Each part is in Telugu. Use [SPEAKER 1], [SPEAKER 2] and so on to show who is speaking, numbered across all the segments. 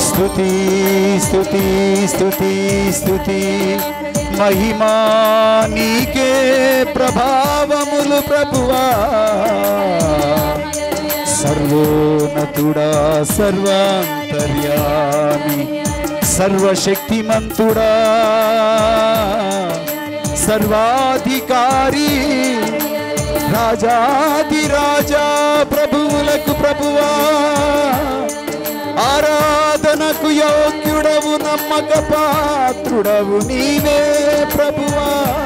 [SPEAKER 1] స్తుతి స్తుతి స్తుతి స్తుతి మహిమా నీకే ప్రభావములు ప్రభువా సర్వోన్నతుడా సర్వాంతర్యామి సర్వశక్తిమంతుడా సర్వాధికారి రాజాది రాజా ప్రభువులకు ప్రభువా ఆరాధనకు యోగ్యుడవు నమ్మక పాత్రుడవు నీవే ప్రభువా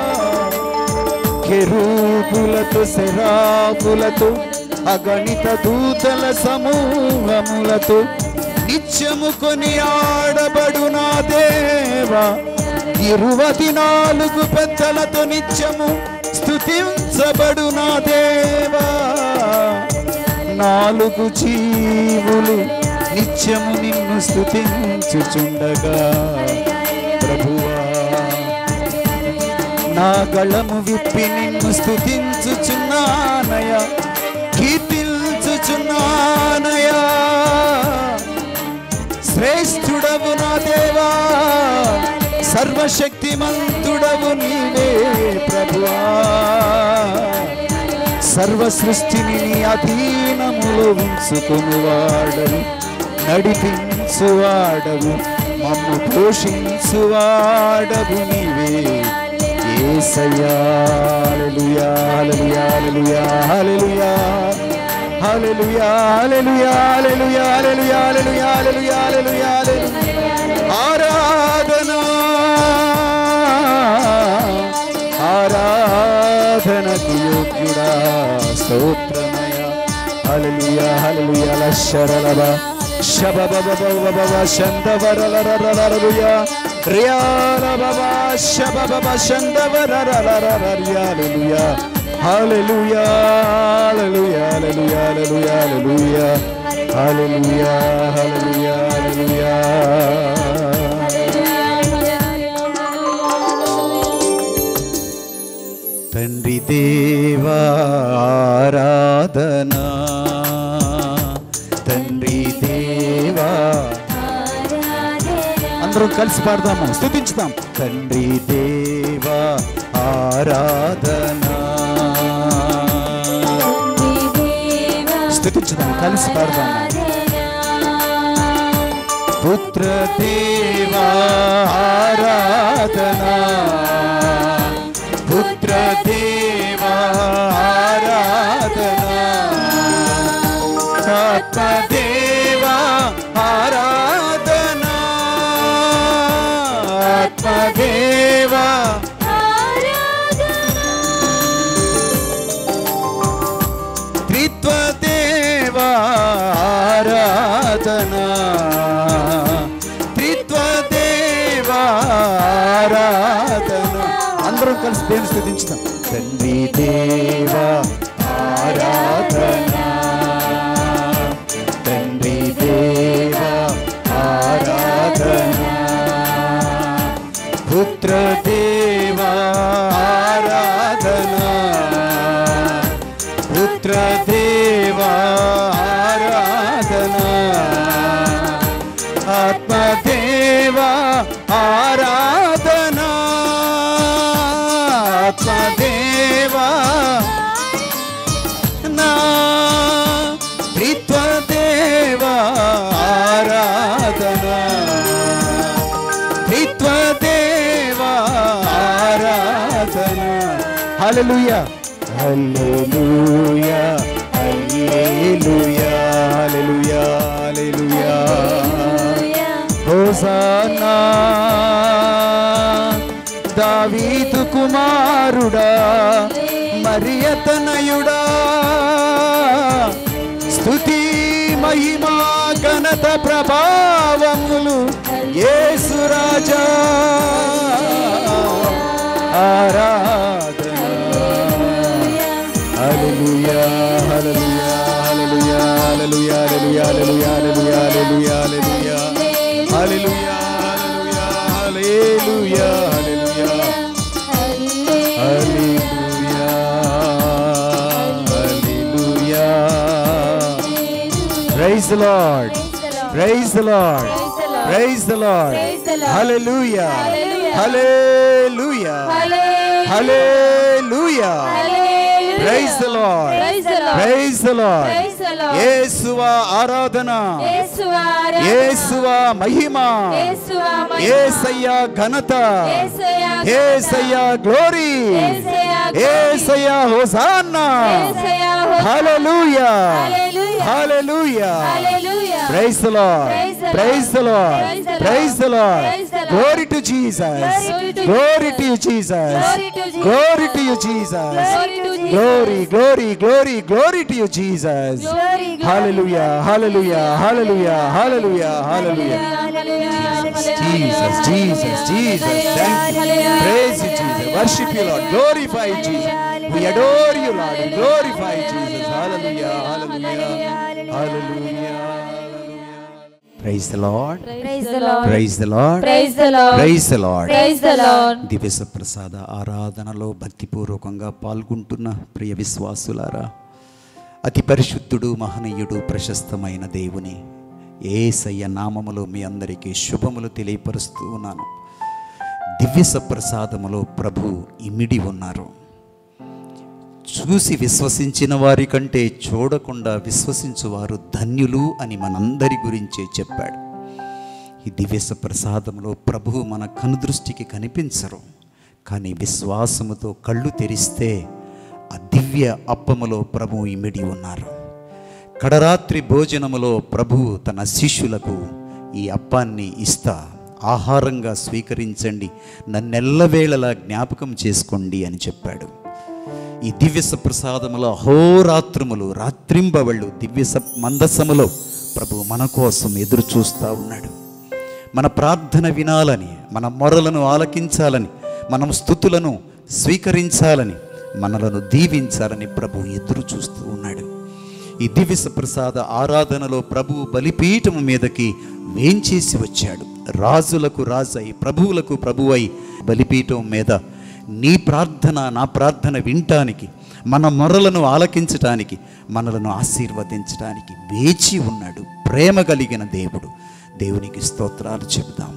[SPEAKER 1] కెరూపులతో శరాపులతో అగణిత దూతల సమూహములతో నిత్యము కొని ఆడబడు నా దేవా ఇరువది నాలుగు పెద్దలతో నిత్యము స్తుతించబడు నా దేవా నాలుగు జీవులు నిత్యము నిన్ను స్తుతించుచుండగా ప్రభువా నా గళము విప్పి నిన్ను స్తుతించుచున్నానయ కీర్తించుచున్నానయా శ్రేష్ఠుడవు నా దేవా సర్వశక్తిమంతుడవు నీవే ప్రభువా సర్వ సృష్టిని నీ అధీనములో ఉంచుకునివాడవు నడిపించువాడవు మమ్ము పోషించువాడవు నీవే యేసయ్యా హల్లెలూయా hallelujah hallelujah hallelujah hallelujah hallelujah hallelujah hallelujah hallelujah hallelujah హల్లెలూయా ఆరాధన ఆరాధనకు యోగ్యుడా స్తోత్రమయ హల్లెలూయా హల్లెలూయా లశరలవ శబబబబబబ శందవరలరలరలరుయా రియాలబబ శబబబ శందవరలరలరలరుయా హల్లెలూయా hallelujah hallelujah hallelujah hallelujah hallelujah హల్లెలూయా తండ్రి దేవా ఆరాధనా తండ్రి దేవా అందరం కలిసి పాడదాము స్థుతించుదాం తండ్రి దేవా ఆరాధనా స్థుతించుదాం కలిసి పాడదాము పుత్ర దేవా ఆరాధనా పుత్ర దేవా ఆరాధనా ఆత్మదేవా ఆరాధనా ఆత్మదేవా త్రిత్వదేవా ఆరాధనా త్రిత్వదేవా ఆరాధనా అందరం కలిసి దేవుని స్థుతించుదాం తండ్రి దేవా ఆరాధనా తండ్రి దేవా ఆరాధనా పుత్ర దేవా ఆరాధనా పుత్ర దేవా ఆరాధనా ఆత్మదేవా ఆరాధనా ఆత్మదేవా నా త్రిత్వదేవా ఆరాధనా త్రిత్వదేవా ఆరాధనా హల్లెలూయా hallelujah hallelujah hallelujah hallelujah hosanna దావీదు కుమారుడా మరియతనయుడా స్తుతి మహిమా ఘనత ప్రభావములు యేసు రాజా ఆరాధన hallelujah hallelujah hallelujah hallelujah hallelujah hallelujah hallelujah hallelujah hallelujah hallelujah hallelujah hallelujah hallelujah praise the Lord praise the Lord praise the Lord
[SPEAKER 2] Praise the Lord.
[SPEAKER 1] హల్లెలూయా
[SPEAKER 2] Hallelujah.
[SPEAKER 1] Hallelujah hallelujah praise the Lord
[SPEAKER 2] Praise the Lord.
[SPEAKER 1] Praise the Lord
[SPEAKER 2] Praise the Lord.
[SPEAKER 1] యేసువా ఆరాధన
[SPEAKER 2] యేసువా ఆరాధన.
[SPEAKER 1] యేసువా మహిమ
[SPEAKER 2] యేసువా మహిమ.
[SPEAKER 1] యేసయ్యా ఘనత
[SPEAKER 2] యేసయ్యా ఘనత.
[SPEAKER 1] యేసయ్యా గ్లోరీ
[SPEAKER 2] యేసయ్యా glory.
[SPEAKER 1] యేసయ్యా హోసానా
[SPEAKER 2] యేసయ్యా హోసన్నా.
[SPEAKER 1] హల్లెలూయా
[SPEAKER 2] Hallelujah.
[SPEAKER 1] హల్లెలూయా
[SPEAKER 2] Hallelujah.
[SPEAKER 1] Praise the Lord.
[SPEAKER 2] Praise the
[SPEAKER 1] Praise the
[SPEAKER 2] Lord.
[SPEAKER 1] Lord.
[SPEAKER 2] Praise the Lord.
[SPEAKER 1] Praise the Lord.
[SPEAKER 2] Praise the Lord.
[SPEAKER 1] Glory to Jesus.
[SPEAKER 2] Glory to
[SPEAKER 1] Glory
[SPEAKER 2] Jesus.
[SPEAKER 1] to you, Jesus.
[SPEAKER 2] Glory to Jesus.
[SPEAKER 1] Glory to you, Jesus.
[SPEAKER 2] Glory to Jesus.
[SPEAKER 1] Glory, glory, glory, glory to you, Jesus.
[SPEAKER 2] Glory, glory.
[SPEAKER 1] Hallelujah, hallelujah, hallelujah, hallelujah, hallelujah. Jesus, Jesus, Jesus. Thank you. Praise you, Jesus. Worship you, Lord. Glorify you, Jesus. We adore you, Lord. We glorify you, Jesus. Hallelujah, hallelujah, hallelujah. Praise the Lord.
[SPEAKER 2] Praise the Lord.
[SPEAKER 1] Praise the Lord.
[SPEAKER 2] Praise the Lord.
[SPEAKER 1] Praise the Lord.
[SPEAKER 2] Praise the Lord.
[SPEAKER 1] దివ్య ప్రసాద ఆరాధనలో భక్తిపూర్వకంగా పాల్గొంటున్న ప్రియ విశ్వాసులారా అతి పరిశుద్ధుడు మహనీయుడు ప్రశస్తమైన దేవుని ఏసయ్య నామములో మీ అందరికీ శుభములు తెలియపరుస్తూ ఉన్నాను దివ్య సప్రసాదములో ప్రభు ఇమిడి ఉన్నారు చూసి విశ్వసించిన వారి కంటే చూడకుండా విశ్వసించువారు ధన్యులు అని మనందరి గురించే చెప్పాడు ఈ దివ్యస ప్రసాదంలో ప్రభువు మన కనుదృష్టికి కనిపించరు కానీ విశ్వాసముతో కళ్ళు తెరిస్తే ఆ దివ్య అప్పములో ప్రభు ఇమిడి ఉన్నారు కడరాత్రి భోజనములో ప్రభువు తన శిష్యులకు ఈ అప్పాన్ని ఇస్తా ఆహారంగా స్వీకరించండి నన్నెల్లవేళలా జ్ఞాపకం చేసుకోండి అని చెప్పాడు ఈ దివ్య ప్రసాదములో అహోరాత్రములు రాత్రింబవళ్ళు దివ్య స- మందసములో ప్రభు మన కోసం ఎదురు చూస్తూ ఉన్నాడు మన ప్రార్థన వినాలని మన మొరలను ఆలకించాలని మనం స్థుతులను స్వీకరించాలని మనలను దీవించాలని ప్రభు ఎదురు చూస్తూ ఉన్నాడు ఈ దివ్య ప్రసాద ఆరాధనలో ప్రభు బలిపీఠము మీదకి వేంచేసి వచ్చాడు రాజులకు రాజై ప్రభువులకు ప్రభువై బలిపీఠం మీద నీ ప్రార్థన నా ప్రార్థన వినటానికి మన మొరలను ఆలకించటానికి మనలను ఆశీర్వదించడానికి వేచి ఉన్నాడు ప్రేమ కలిగిన దేవుడు దేవునికి స్తోత్రాలు చెబుదాం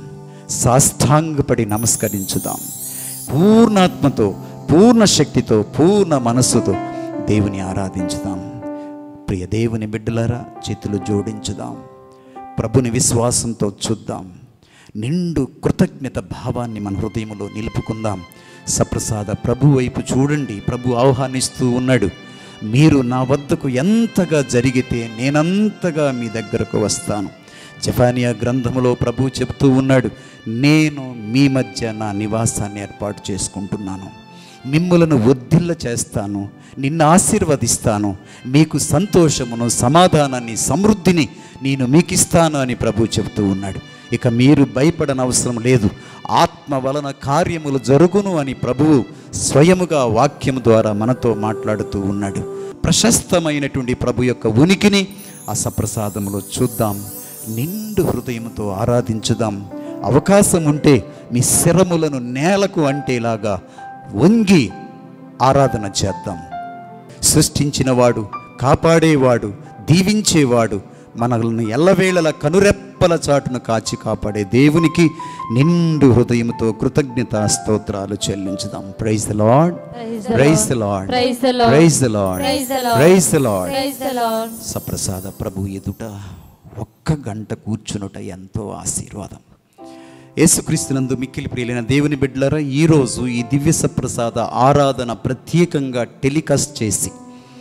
[SPEAKER 1] సాష్టాంగపడి నమస్కరించుదాం పూర్ణాత్మతో పూర్ణ శక్తితో పూర్ణ మనస్సుతో దేవుని ఆరాధించుదాం ప్రియ దేవుని బిడ్డలారా చేతులు జోడించుదాం ప్రభుని విశ్వాసంతో చూద్దాం నిండు కృతజ్ఞత భావాన్ని మన హృదయంలో నిలుపుకుందాం సప్రసాద ప్రభు వైపు చూడండి ప్రభు ఆహ్వానిస్తూ ఉన్నాడు మీరు నా వద్దకు ఎంతగా జరిగితే నేనంతగా మీ దగ్గరకు వస్తాను జఫానియా గ్రంథములో ప్రభు చెప్తూ ఉన్నాడు నేను మీ మధ్య నా నివాసాన్ని ఏర్పాటు చేసుకుంటున్నాను మిమ్ములను వర్ధిల్ల చేస్తాను నిన్ను ఆశీర్వదిస్తాను మీకు సంతోషమును సమాధానాన్ని సమృద్ధిని నేను మీకు ఇస్తాను అని ప్రభు చెబుతూ ఉన్నాడు ఇక మీరు భయపడనవసరం లేదు ఆత్మ వలన కార్యములు జరుగును అని ప్రభువు స్వయముగా వాక్యము ద్వారా మనతో మాట్లాడుతూ ఉన్నాడు ప్రశస్తమైనటువంటి ప్రభు యొక్క ఉనికిని ఆ సప్రసాదములో చూద్దాం నిండు హృదయంతో ఆరాధించుదాం అవకాశం ఉంటే మీ శరములను నేలకు అంటేలాగా వంగి ఆరాధన చేద్దాం సృష్టించినవాడు కాపాడేవాడు దీవించేవాడు మనల్ని ఎల్లవేళల కనురెప్పల చాటును కాచి కాపాడే దేవునికి నిండు హృదయంతో కృతజ్ఞత స్తోత్రాలు చెల్లించుదాం praise the Lord praise the Lord
[SPEAKER 2] Praise the Lord.
[SPEAKER 1] Praise the Lord
[SPEAKER 2] Praise the Lord.
[SPEAKER 1] Praise the Lord
[SPEAKER 2] Praise the Lord.
[SPEAKER 1] సప్రసాద ప్రభు ఎదుట ఒక్క గంట కూర్చునుట ఎంతో ఆశీర్వాదం యేసుక్రీస్తునందు మిక్కిలి ప్రియులైన దేవుని బిడ్డలారా ఈరోజు ఈ దివ్య సప్రసాద ఆరాధన ప్రత్యేకంగా టెలికాస్ట్ చేసి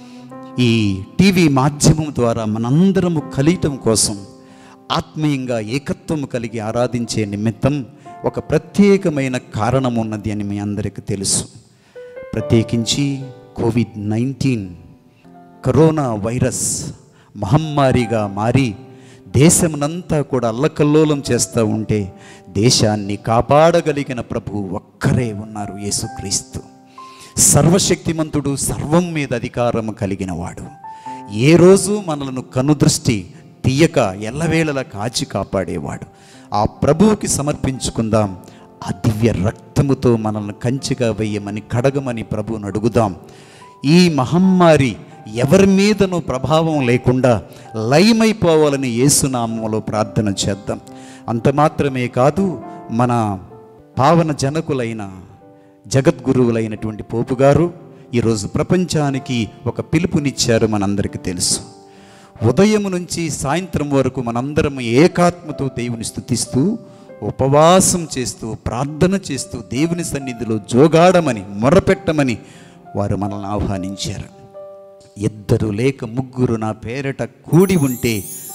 [SPEAKER 1] ఈ టీవీ మాధ్యమం ద్వారా మనందరము కలియటం కోసం ఆత్మీయంగా ఏకత్వం కలిగి ఆరాధించే నిమిత్తం ఒక ప్రత్యేకమైన కారణం ఉన్నది అని మీ అందరికీ తెలుసు ప్రత్యేకించి కోవిడ్ నైన్టీన్ కరోనా వైరస్ మహమ్మారిగా మారి దేశమునంతా కూడా అల్లకల్లోలం చేస్తూ ఉంటే దేశాన్ని కాపాడగలిగిన ప్రభు ఒక్కరే ఉన్నారు యేసుక్రీస్తు సర్వశక్తిమంతుడు సర్వం మీద అధికారము కలిగిన వాడు ఏ రోజు మనలను కనుదృష్టి తీయక ఎల్లవేళలా కాచి కాపాడేవాడు ఆ ప్రభువుకి సమర్పించుకుందాం ఆ దివ్య రక్తముతో మనల్ని కంచిగా వెయ్యమని కడగమని ప్రభువుని అడుగుదాం ఈ మహమ్మారి ఎవరి మీదనూ ప్రభావం లేకుండా లయమైపోవాలని యేసునామంలో ప్రార్థన చేద్దాం అంత మాత్రమే కాదు మన పావన జనకులైన జగద్గురువులైనటువంటి పోపు గారు ఈరోజు ప్రపంచానికి ఒక పిలుపునిచ్చారు మనందరికీ తెలుసు ఉదయం నుంచి సాయంత్రం వరకు మనందరం ఏకాత్మతో దేవుని స్తుతిస్తూ ఉపవాసం చేస్తూ ప్రార్థన చేస్తూ దేవుని సన్నిధిలో జోగాడమని మొరపెట్టమని వారు మనల్ని ఆహ్వానించారు ఇద్దరు లేక ముగ్గురు నా పేరట కూడి ఉంటే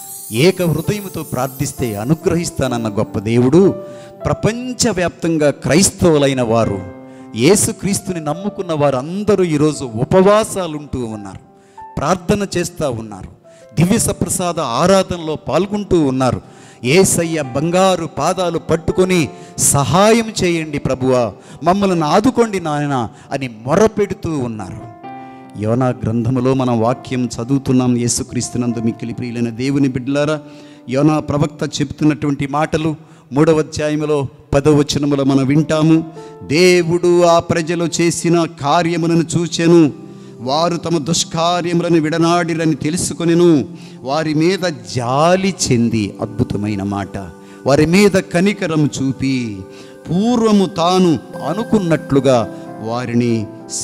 [SPEAKER 1] ఏక హృదయముతో ప్రార్థిస్తే అనుగ్రహిస్తానన్న గొప్ప దేవుడు ప్రపంచవ్యాప్తంగా క్రైస్తవులైన వారు యేసుక్రీస్తుని నమ్ముకున్న వారు అందరూ ఈరోజు ఉపవాసాలుంటూ ఉన్నారు ప్రార్థన చేస్తూ ఉన్నారు దివ్య సప్రసాద ఆరాధనలో పాల్గొంటూ ఉన్నారు ఏసయ్య బంగారు పాదాలు పట్టుకొని సహాయం చేయండి ప్రభువా మమ్మల్ని ఆదుకోండి నాయన అని మొరపెడుతూ ఉన్నారు యోనా గ్రంథములో మనం వాక్యం చదువుతున్నాం యేసుక్రీస్తునందు మిక్కిలి ప్రియులైన దేవుని బిడ్డలారా యోనా ప్రవక్త చెబుతున్నటువంటి మాటలు మూడవ అధ్యాయములో పదవ వచనములో మనం వింటాము దేవుడు ఆ ప్రజలు చేసిన కార్యములను చూచెను వారు తమ దుష్కార్యములను విడనాడిరని తెలుసుకొనెను వారి మీద జాలి చెంది అద్భుతమైన మాట వారి మీద కనికరం చూపి పూర్వము తాను అనుకున్నట్లుగా వారిని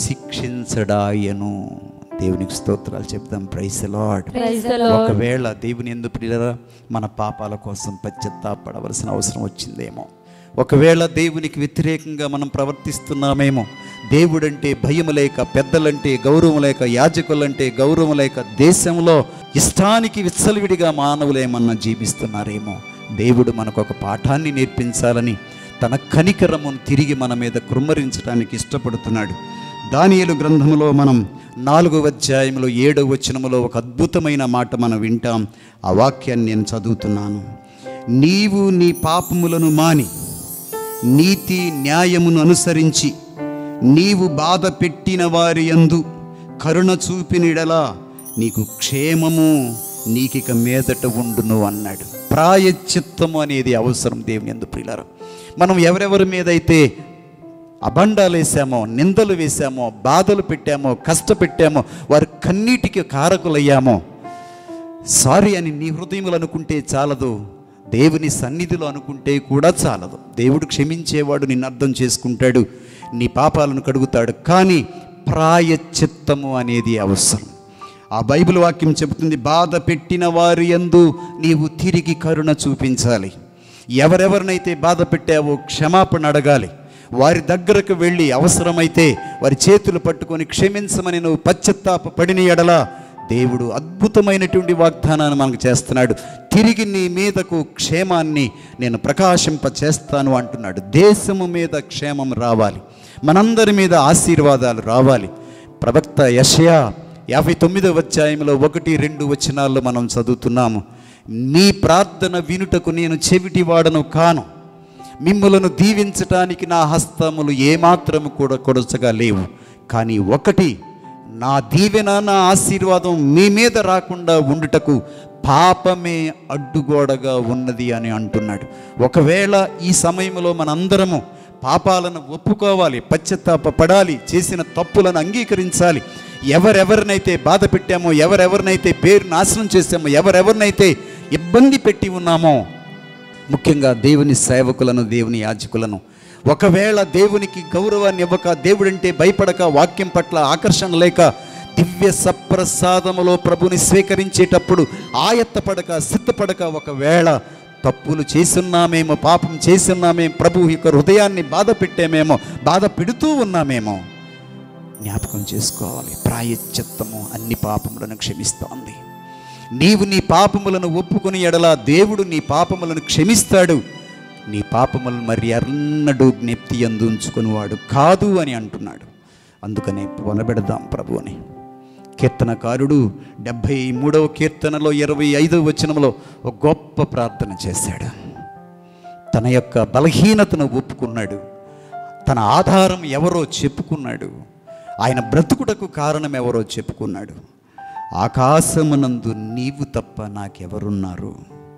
[SPEAKER 1] శిక్షించడాయను దేవునికి స్తోత్రాలు చెప్దాం praise Lord
[SPEAKER 2] Praise the Lord.
[SPEAKER 1] ఒకవేళ దేవుని ఎందు ప్రియులరా మన పాపాల కోసం పశ్చాత్తాపడవలసిన అవసరం వచ్చిందేమో ఒకవేళ దేవునికి వ్యతిరేకంగా మనం ప్రవర్తిస్తున్నామేమో దేవుడంటే భయం లేక పెద్దలంటే గౌరవం లేక యాజకులంటే గౌరవం లేక దేశంలో ఇష్టానికి విచ్చలవిడిగా మానవులేమన్నా జీవిస్తున్నారేమో దేవుడు మనకు ఒక పాఠాన్ని నేర్పించాలని తన కనికరమును తిరిగి మన మీద కృమ్మరించడానికి ఇష్టపడుతున్నాడు దానియేలు గ్రంథములో మనం నాలుగవ అధ్యాయంలో ఏడవ వచనములో ఒక అద్భుతమైన మాట మనం వింటాం ఆ వాక్యాన్ని నేను చదువుతున్నాను నీవు నీ పాపములను మాని నీతి న్యాయమును అనుసరించి నీవు బాధ పెట్టిన వారి యందు కరుణ చూపినిడలా నీకు క్షేమము నీకిక మీదట ఉండును అన్నాడు ప్రాయశ్చిత్తము అనేది అవసరం దేవుని ఎందు ప్రియులారా మనం ఎవరెవరి మీద అయితే అబండాలు వేసామో నిందలు వేసామో బాధలు పెట్టామో కష్టపెట్టామో వారి కన్నీటికి కారకులయ్యామో సారీ అని నీ హృదయములు అనుకుంటే చాలదు దేవుని సన్నిధిలో అనుకుంటే కూడా చాలదు దేవుడు క్షమించేవాడు నిన్ను అర్థం చేసుకుంటాడు నీ పాపాలను కడుగుతాడు కానీ ప్రాయచిత్తము అనేది అవసరం ఆ బైబిల్ వాక్యం చెబుతుంది బాధ పెట్టిన వారి యందు నీవు తిరిగి కరుణ చూపించాలి ఎవరెవరినైతే బాధ పెట్టావో క్షమాపణ అడగాలి వారి దగ్గరకు వెళ్ళి అవసరమైతే వారి చేతులు పట్టుకొని క్షమించమని నువ్వు పశ్చత్తాప పడిన ఎడలా దేవుడు అద్భుతమైనటువంటి వాగ్దానాన్ని మనకు చేస్తున్నాడు తిరిగి నీ మీదకు క్షేమాన్ని నేను ప్రకాశింప చేస్తాను అంటున్నాడు దేశము మీద క్షేమం రావాలి మనందరి మీద ఆశీర్వాదాలు రావాలి ప్రవక్త యషయా యాభై తొమ్మిదవ అధ్యాయంలో ఒకటి రెండు వచనాల్లో మనం చదువుతున్నాము మీ ప్రార్థన వినుటకు నేను చెవిటి వాడను కాను మిమ్ములను దీవించటానికి నా హస్తములు ఏమాత్రము కూడా కొడచగా లేవు కానీ ఒకటి నా దీవెన నా ఆశీర్వాదం మీ మీద రాకుండా ఉండుటకు పాపమే అడ్డుగోడగా ఉన్నది అని అంటున్నాడు ఒకవేళ ఈ సమయంలో మనందరము పాపాలను ఒప్పుకోవాలి పశ్చాత్తాప పడాలి చేసిన తప్పులను అంగీకరించాలి ఎవరెవరినైతే బాధ పెట్టామో ఎవరెవరినైతే పేరు నాశనం చేసామో ఎవరెవరినైతే ఇబ్బంది పెట్టి ఉన్నామో ముఖ్యంగా దేవుని సేవకులను దేవుని యాజకులను ఒకవేళ దేవునికి గౌరవాన్ని ఇవ్వక దేవుడంటే భయపడక వాక్యం పట్ల ఆకర్షణ లేక దివ్య సప్రసాదములో ప్రభుని స్వీకరించేటప్పుడు ఆయత్తపడక సిద్ధపడక ఒకవేళ తప్పులు చేస్తున్నామేమో పాపం చేస్తున్నామేమో ప్రభు యొక్క హృదయాన్ని బాధ పెట్టామేమో బాధ పెడుతూ ఉన్నామేమో జ్ఞాపకం చేసుకోవాలి ప్రాయశ్చిత్తము అన్ని పాపములను క్షమిస్తోంది నీవు నీ పాపములను ఒప్పుకుని ఎడలా దేవుడు నీ పాపములను క్షమిస్తాడు నీ పాపములను మరి ఎన్నడూ జ్ఞప్తి అందు ఉంచుకునివాడు కాదు అని అంటున్నాడు అందుకనే పొనబెడదాం ప్రభువుని కీర్తనకారుడు డెబ్భై మూడవ కీర్తనలో ఇరవై ఐదవ వచనంలో ఒక గొప్ప ప్రార్థన చేశాడు తన యొక్క బలహీనతను ఒప్పుకున్నాడు తన ఆధారం ఎవరో చెప్పుకున్నాడు ఆయన బ్రతుకుటకు కారణం ఎవరో చెప్పుకున్నాడు ఆకాశమునందు నీవు తప్ప నాకెవరున్నారు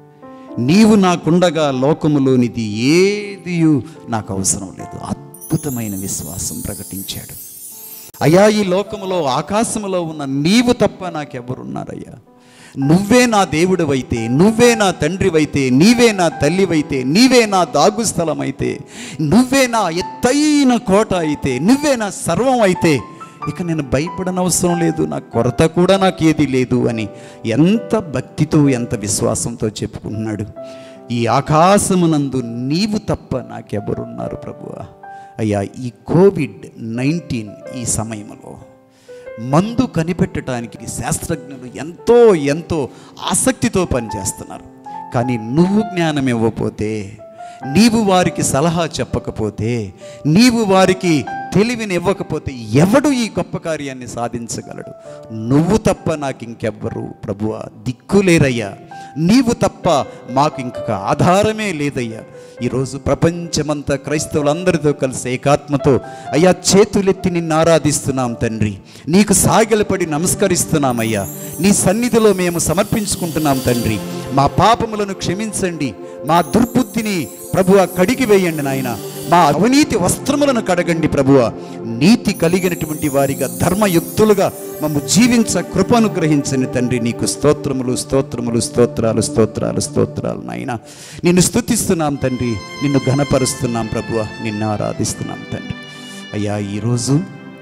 [SPEAKER 1] నీవు నాకుండగా లోకములోనిది ఏదియు నాకు అవసరం లేదు అద్భుతమైన విశ్వాసం ప్రకటించాడు అయ్యా ఈ లోకములో ఆకాశములో ఉన్న నీవు తప్ప నాకెవరున్నారయ్యా నువ్వే నా దేవుడివైతే నువ్వే నా తండ్రివైతే నీవే నా తల్లివైతే నీవే నా దాగు స్థలమైతే నువ్వే నా ఎత్తైన కోట అయితే నువ్వే నా సర్వం అయితే ఇక నేను భయపడనవసరం లేదు నా కొరత కూడా నాకు ఏది లేదు అని ఎంత భక్తితో ఎంత విశ్వాసంతో చెప్పుకుంటున్నాడు ఈ ఆకాశమునందు నీవు తప్ప నాకెవరున్నారు ప్రభువా అయ్యా ఈ కోవిడ్ నైన్టీన్ ఈ సమయంలో మందు కనిపెట్టడానికి శాస్త్రజ్ఞులు ఎంతో ఎంతో ఆసక్తితో పనిచేస్తున్నారు కానీ నువ్వు జ్ఞానం ఇవ్వకపోతే నీవు వారికి సలహా చెప్పకపోతే నీవు వారికి తెలివిని ఇవ్వకపోతే ఎవడు ఈ గొప్ప కార్యాన్ని సాధించగలడు నువ్వు తప్ప నాకు ఇంకెవ్వరు ప్రభువ దిక్కులేరయ్యా నీవు తప్ప మాకు ఇంకొక ఆధారమే లేదయ్యా ఈరోజు ప్రపంచమంతా క్రైస్తవులందరితో కలిసి ఏకాత్మతో అయ్యా చేతులెత్తి నిన్ను ఆరాధిస్తున్నాం తండ్రి నీకు సాగిలపడి నమస్కరిస్తున్నామయ్యా నీ సన్నిధిలో మేము సమర్పించుకుంటున్నాం తండ్రి మా పాపములను క్షమించండి మా దుర్బుద్ధిని ప్రభువ కడిగి వేయండి నాయన మా అవినీతి వస్త్రములను కడగండి ప్రభువ నీతి కలిగినటువంటి వారిగా ధర్మయుక్తులుగా మమ్ము జీవించ కృపను గ్రహించని తండ్రి నీకు స్తోత్రములు స్తోత్రములు స్తోత్రాలు స్తోత్రాలు స్తోత్రాలు నాయన నిన్ను స్తుతిస్తున్నాం తండ్రి నిన్ను ఘనపరుస్తున్నాం ప్రభువ నిన్ను ఆరాధిస్తున్నాం తండ్రి అయ్యా ఈరోజు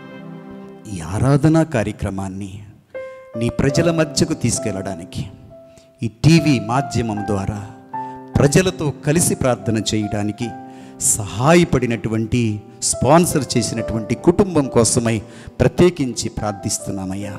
[SPEAKER 1] ఈ ఆరాధనా కార్యక్రమాన్ని నీ ప్రజల మధ్యకు తీసుకెళ్ళడానికి ఈ టీవీ మాధ్యమం ద్వారా ప్రజలతో కలిసి ప్రార్థన చేయడానికి సహాయపడినటువంటి స్పాన్సర్ చేసినటువంటి కుటుంబం కోసమై ప్రత్యేకించి ప్రార్థిస్తున్నామయ్యా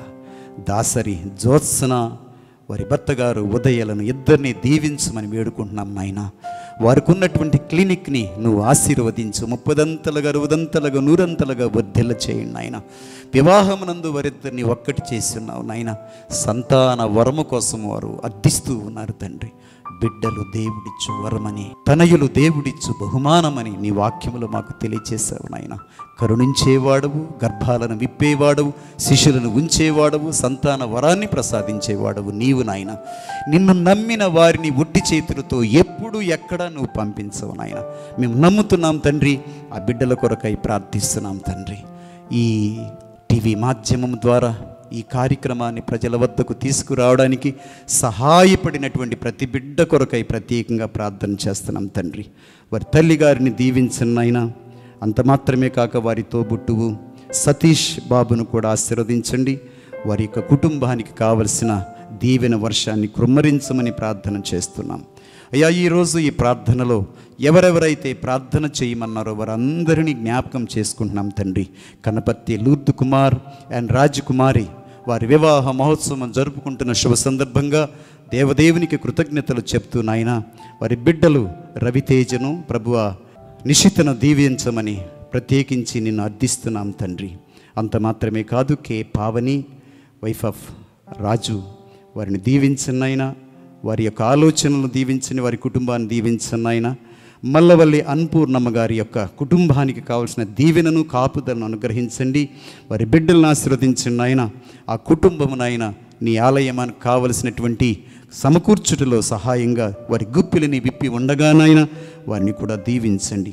[SPEAKER 1] దాసరి జ్యోత్సన వారి భర్త గారు ఉదయలను ఇద్దరిని దీవించమని వేడుకుంటున్నాం నాయన వారికి ఉన్నటువంటి క్లినిక్ని నువ్వు ఆశీర్వదించు ముప్పదంతలుగా అరవదంతలుగా నూరంతలుగా వర్ధిల్ల చేయండి నాయన వివాహమునందు వారిద్దరిని ఒక్కటి చేసి ఉన్నావు నాయన సంతాన వరము కోసం వారు అర్థిస్తూ ఉన్నారు తండ్రి బిడ్డలు దేవుడిచ్చు వరమని తనయులు దేవుడిచ్చు బహుమానమని నీ వాక్యములు మాకు తెలియచేశావు నాయన కరుణించేవాడవు గర్భాలను విప్పేవాడవు శిష్యులను ఉంచేవాడవు సంతాన వరాన్ని ప్రసాదించేవాడవు నీవు నాయన నిన్ను నమ్మిన వారిని ఒడ్డి చేతులతో ఎప్పుడు ఎక్కడ నువ్వు పంపించవు నాయన మేము నమ్ముతున్నాం తండ్రి ఆ బిడ్డల కొరకై ప్రార్థిస్తున్నాం తండ్రి ఈ టీవీ మాధ్యమం ద్వారా ఈ కార్యక్రమాన్ని ప్రజల వద్దకు తీసుకురావడానికి సహాయపడినటువంటి ప్రతి బిడ్డ కొరకై ప్రత్యేకంగా ప్రార్థన చేస్తున్నాం తండ్రి వారి తల్లి గారిని దీవించనైనా అంత మాత్రమే కాక వారి తోబుట్టువు సతీష్ బాబును కూడా ఆశీర్వదించండి వారి యొక్క కుటుంబానికి కావలసిన దీవెన వర్షాన్ని కృమ్మరించమని ప్రార్థన చేస్తున్నాం అయ్యా ఈరోజు ఈ ప్రార్థనలో ఎవరెవరైతే ప్రార్థన చేయమన్నారో వారందరినీ జ్ఞాపకం చేసుకుంటున్నాం తండ్రి కనపర్తి లూర్దు కుమార్ అండ్ రాజకుమారి వారి వివాహ మహోత్సవం జరుపుకుంటున్న శుభ సందర్భంగా దేవదేవునికి కృతజ్ఞతలు చెప్తూ నాయన వారి బిడ్డలు రవితేజను ప్రభువ నిశితను దీవించమని ప్రత్యేకించి నిన్ను అర్థిస్తున్నాం తండ్రి అంత మాత్రమే కాదు K Pavani wife of Raju వారిని దీవించనైనా వారి యొక్క ఆలోచనలు దీవించని వారి కుటుంబాన్ని దీవించనైనా మల్లవల్లి అన్పూర్ణమ్మ గారి యొక్క కుటుంబానికి కావలసిన దీవెనను కాపుదలను అనుగ్రహించండి వారి బిడ్డలను ఆశీర్వదించండి ఆయన ఆ కుటుంబమునైనా నీ ఆలయమానికి కావలసినటువంటి సమకూర్చుటలో సహాయంగా వారి గుప్పిలిని విప్పి ఉండగానైనా వారిని కూడా దీవించండి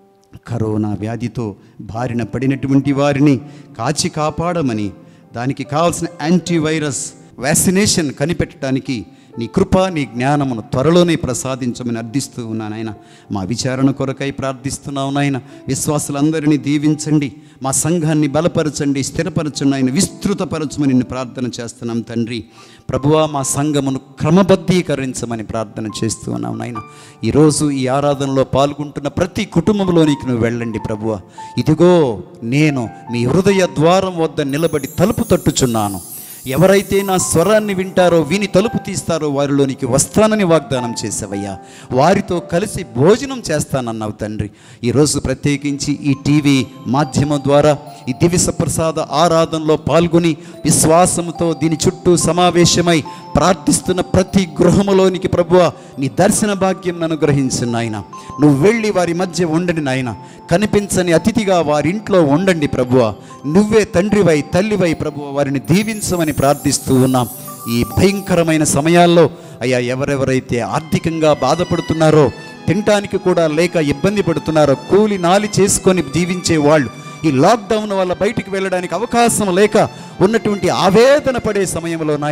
[SPEAKER 1] కరోనా వ్యాధితో బారిన పడినటువంటి వారిని కాచి కాపాడమని దానికి కావాల్సిన యాంటీవైరస్ వ్యాక్సినేషన్ కనిపెట్టడానికి నీ కృప నీ జ్ఞానమును త్వరలోనే ప్రసాదించమని అర్థిస్తూ ఉన్నాను ఆయన మా విచారణ కొరకై ప్రార్థిస్తున్నావు నాయన విశ్వాసులందరినీ దీవించండి మా సంఘాన్ని బలపరచండి స్థిరపరచండి ఆయన విస్తృతపరచమని నిన్ను ప్రార్థన చేస్తున్నాం తండ్రి ప్రభువా మా సంఘమును క్రమబద్ధీకరించమని ప్రార్థన చేస్తూ ఉన్నాం నాయన ఈరోజు ఈ ఆరాధనలో పాల్గొంటున్న ప్రతి కుటుంబంలోనికి నువ్వు వెళ్ళండి ప్రభువ ఇదిగో నేను మీ హృదయ ద్వారం వద్ద నిలబడి తలుపు తట్టుచున్నాను ఎవరైతే నా స్వరాన్ని వింటారో విని తలుపు తీస్తారో వారిలోనికి వస్తానని వాగ్దానం చేసావయ్యా వారితో కలిసి భోజనం చేస్తానన్నావు తండ్రి ఈరోజు ప్రత్యేకించి ఈ టీవీ మాధ్యమం ద్వారా ఈ దివిస ప్రసాద ఆరాధనలో పాల్గొని విశ్వాసముతో దీని చుట్టూ సమావేశమై ప్రార్థిస్తున్న ప్రతి గృహములోనికి ప్రభువ నీ దర్శన భాగ్యం అనుగ్రహించు నాయన నువ్వు వెళ్ళి వారి మధ్య ఉండండి నాయన కనిపించని అతిథిగా వారింట్లో ఉండండి ప్రభువ నువ్వే తండ్రివై తల్లివై ప్రభువ వారిని దీవించమని ప్రార్థిస్తూ ఉన్నాం ఈ భయంకరమైన సమయాల్లో అయ్యా ఎవరెవరైతే ఆర్థికంగా బాధపడుతున్నారో తినటానికి కూడా లేక ఇబ్బంది పడుతున్నారో కూలి నాలి చేసుకొని జీవించే వాళ్ళు ఈ లాక్డౌన్ వల్ల బయటికి వెళ్ళడానికి అవకాశం లేక ఉన్నటువంటి ఆవేదన పడే సమయంలో నాయన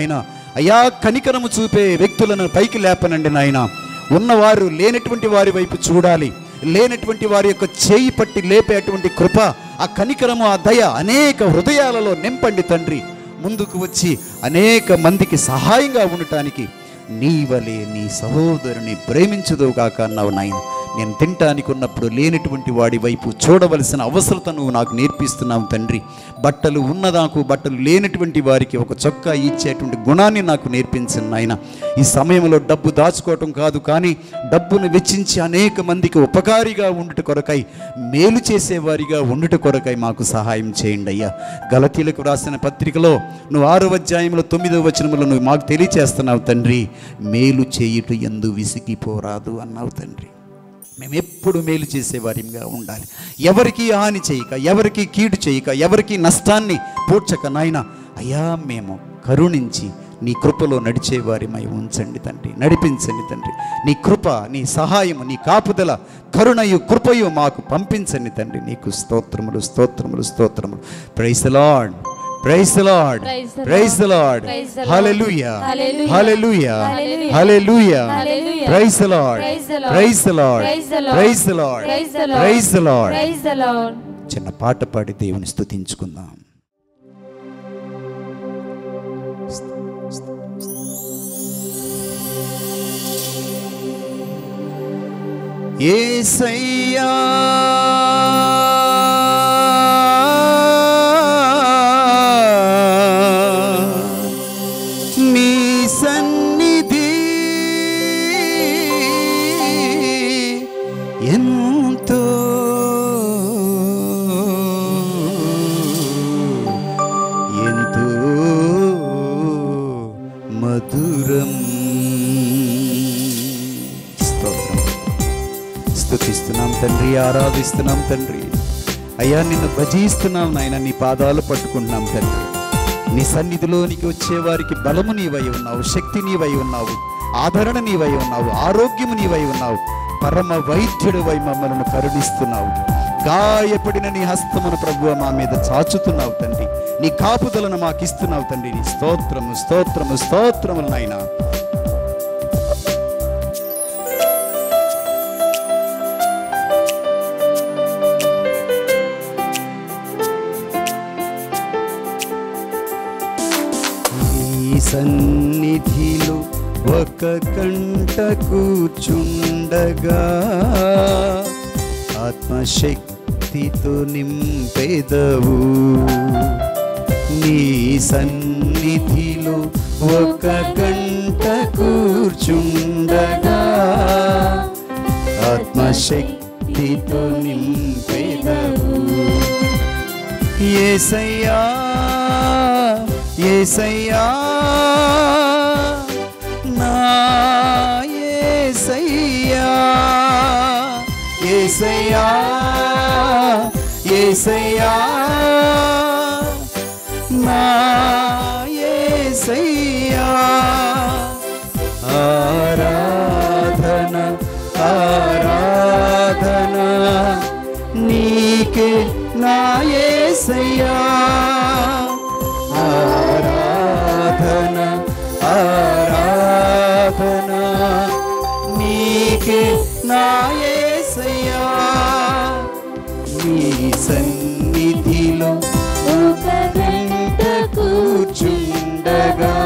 [SPEAKER 1] అయా కనికరము చూపే వ్యక్తులను పైకి లేపనండి నాయన ఉన్నవారు లేనటువంటి వారి వైపు చూడాలి లేనటువంటి వారి యొక్క చేయి పట్టి లేపేటువంటి కృప ఆ కనికరము ఆ దయ అనేక హృదయాలలో నింపండి తండ్రి ముందుకు వచ్చి అనేక మందికి సహాయంగా ఉండటానికి నీ వలే నీ సహోదరుని ప్రేమించదు కాక అన్నావు నాయన నేను తినటానికి ఉన్నప్పుడు లేనటువంటి వాడి వైపు చూడవలసిన అవసరత నువ్వు నాకు నేర్పిస్తున్నావు తండ్రి బట్టలు ఉన్న నాకు బట్టలు లేనటువంటి వారికి ఒక చొక్కా ఇచ్చేటువంటి గుణాన్ని నాకు నేర్పించను నాయన ఈ సమయంలో డబ్బు దాచుకోవటం కాదు కానీ డబ్బును వెచ్చించి అనేక మందికి ఉపకారిగా ఉండుట కొరకై మేలు చేసేవారిగా ఉండుట కొరకై మాకు సహాయం చేయండి అయ్యా గలతీలకు రాసిన పత్రికలో నువ్వు ఆరో అధ్యాయంలో తొమ్మిదో వచనములో నువ్వు మాకు తెలియచేస్తున్నావు తండ్రి మేలు చేయుట ఎందు విసిగిపోరాదు అన్నావు తండ్రి మేము ఎప్పుడు మేలు చేసేవారిగా ఉండాలి ఎవరికి హాని చేయక ఎవరికి కీడు చేయక ఎవరికి నష్టాన్ని పూడ్చక నాయన అయ్యా మేము కరుణించి నీ కృపలో నడిచేవారిమై ఉంచండి తండ్రి నడిపించండి తండ్రి నీ కృప నీ సహాయము నీ కాపుదల కరుణయు కృపయు మాకు పంపించండి తండ్రి నీకు స్తోత్రములు స్తోత్రములు స్తోత్రములు praise Lord praise Lord
[SPEAKER 2] Praise the
[SPEAKER 1] praise
[SPEAKER 2] Lord.
[SPEAKER 1] Lord
[SPEAKER 2] Praise the Lord.
[SPEAKER 1] హల్లెలూయా
[SPEAKER 2] Hallelujah.
[SPEAKER 1] హల్లెలూయా
[SPEAKER 2] Hallelujah.
[SPEAKER 1] హల్లెలూయా
[SPEAKER 2] Hallelujah.
[SPEAKER 1] Praise Lord
[SPEAKER 2] Praise the Lord.
[SPEAKER 1] Praise Lord
[SPEAKER 2] Praise the Lord.
[SPEAKER 1] Praise Lord
[SPEAKER 2] Praise the Lord.
[SPEAKER 1] Praise Lord
[SPEAKER 2] Praise the Lord.
[SPEAKER 1] చిన్న పాట పాడి దేవుని స్తుతించుకుందాం ఏసయ్యా నీ సన్నిధి ఎంతో ఎంతో మధురం స్తోత్రం స్తుతిస్తున్నాం తండ్రి ఆరాధిస్తున్నాం తండ్రి అయ్యా నిన్ను భజిస్తున్నాం నాయన నీ పాదాలు పట్టుకుంటున్నాం తండ్రి నీ సన్నిధిలోనికి వచ్చేవారికి బలము నీవై ఉన్నావు శక్తి నీవై ఉన్నావు ఆదరణ నీవై ఉన్నావు ఆరోగ్యము నీవై ఉన్నావు పరమ వైద్యుడు వై మమ్మల్ని కరుణిస్తున్నావు గాయపడిన నీ హస్తమును ప్రభువ మా మీద చాచుతున్నావు తండ్రి నీ కాపుదలను మాకు ఇస్తున్నావు తండ్రి నీ స్తోత్రము స్తోత్రము స్తోత్రములు నాయనా నీ సన్నిధిలో ఒక కంట కూర్చుండగా ఆత్మశక్తితో నింపెదవు నీ సన్నిధిలో ఒక గంట కూర్చుండగా ఆత్మశక్తితో నింపెదవు ఏసయ్యా ఏసయ్యా నా ఏసయ్యా ఏసయ్యా ఏసయ్యా నా ఏసయ్యా ఆరాధన ఆరాధన నీకే నా యేసయ్యా ఆరాధన ఆరాధన నీకే నా యేసయ్యా నీ సన్నిధిలో
[SPEAKER 2] ఒక గంట
[SPEAKER 1] కూర్చుండగా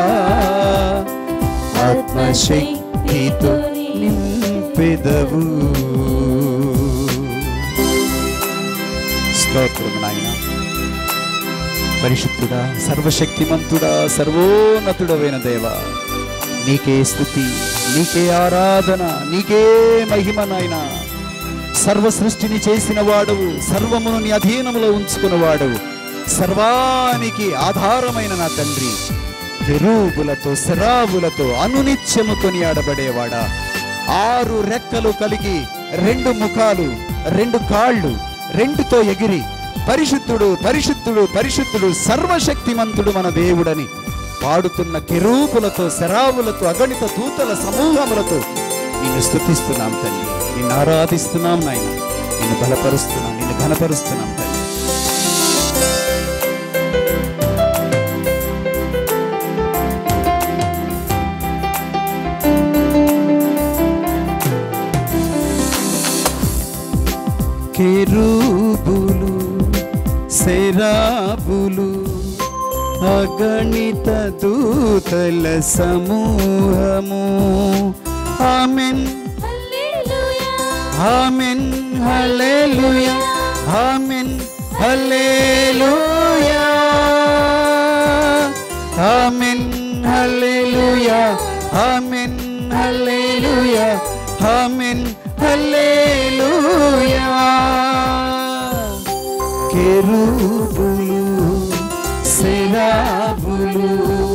[SPEAKER 1] ఆత్మశక్తితో నింపెదవు స్తోత్రం నాయన పరిశుద్ధుడా సర్వశక్తిమంతుడా సర్వోన్నతుడమైన దేవ నీకే స్థుతి నీకే ఆరాధన నీకే మహిమ నాయన సర్వ సృష్టిని చేసిన వాడవు సర్వమును నీ అధీనములో ఉంచుకున్న వాడవు సర్వానికి ఆధారమైన నా తండ్రి కెరూబులతో శరాబులతో అనునిత్యము కొనియాడబడేవాడా ఆరు రెక్కలు కలిగి రెండు ముఖాలు రెండు కాళ్ళు రెండుతో ఎగిరి పరిశుద్ధుడు పరిశుద్ధుడు పరిశుద్ధుడు సర్వశక్తిమంతుడు మన దేవుడని పాడుతున్న కెరూపులతో శరావులతో అగణిత దూతల సమూహములతో నిన్ను స్థుతిస్తున్నాం తండ్రి నిన్ను ఆరాధిస్తున్నాం నాయన నిన్ను బలపరుస్తున్నాం నిన్ను ఘనపరుస్తున్నాం తండ్రి సెరాబులు అగణిత దూతల సమూహము amen amen hallelujah amen hallelujah amen hallelujah amen hallelujah amen hallelujah కెరూబులు సెరాబులు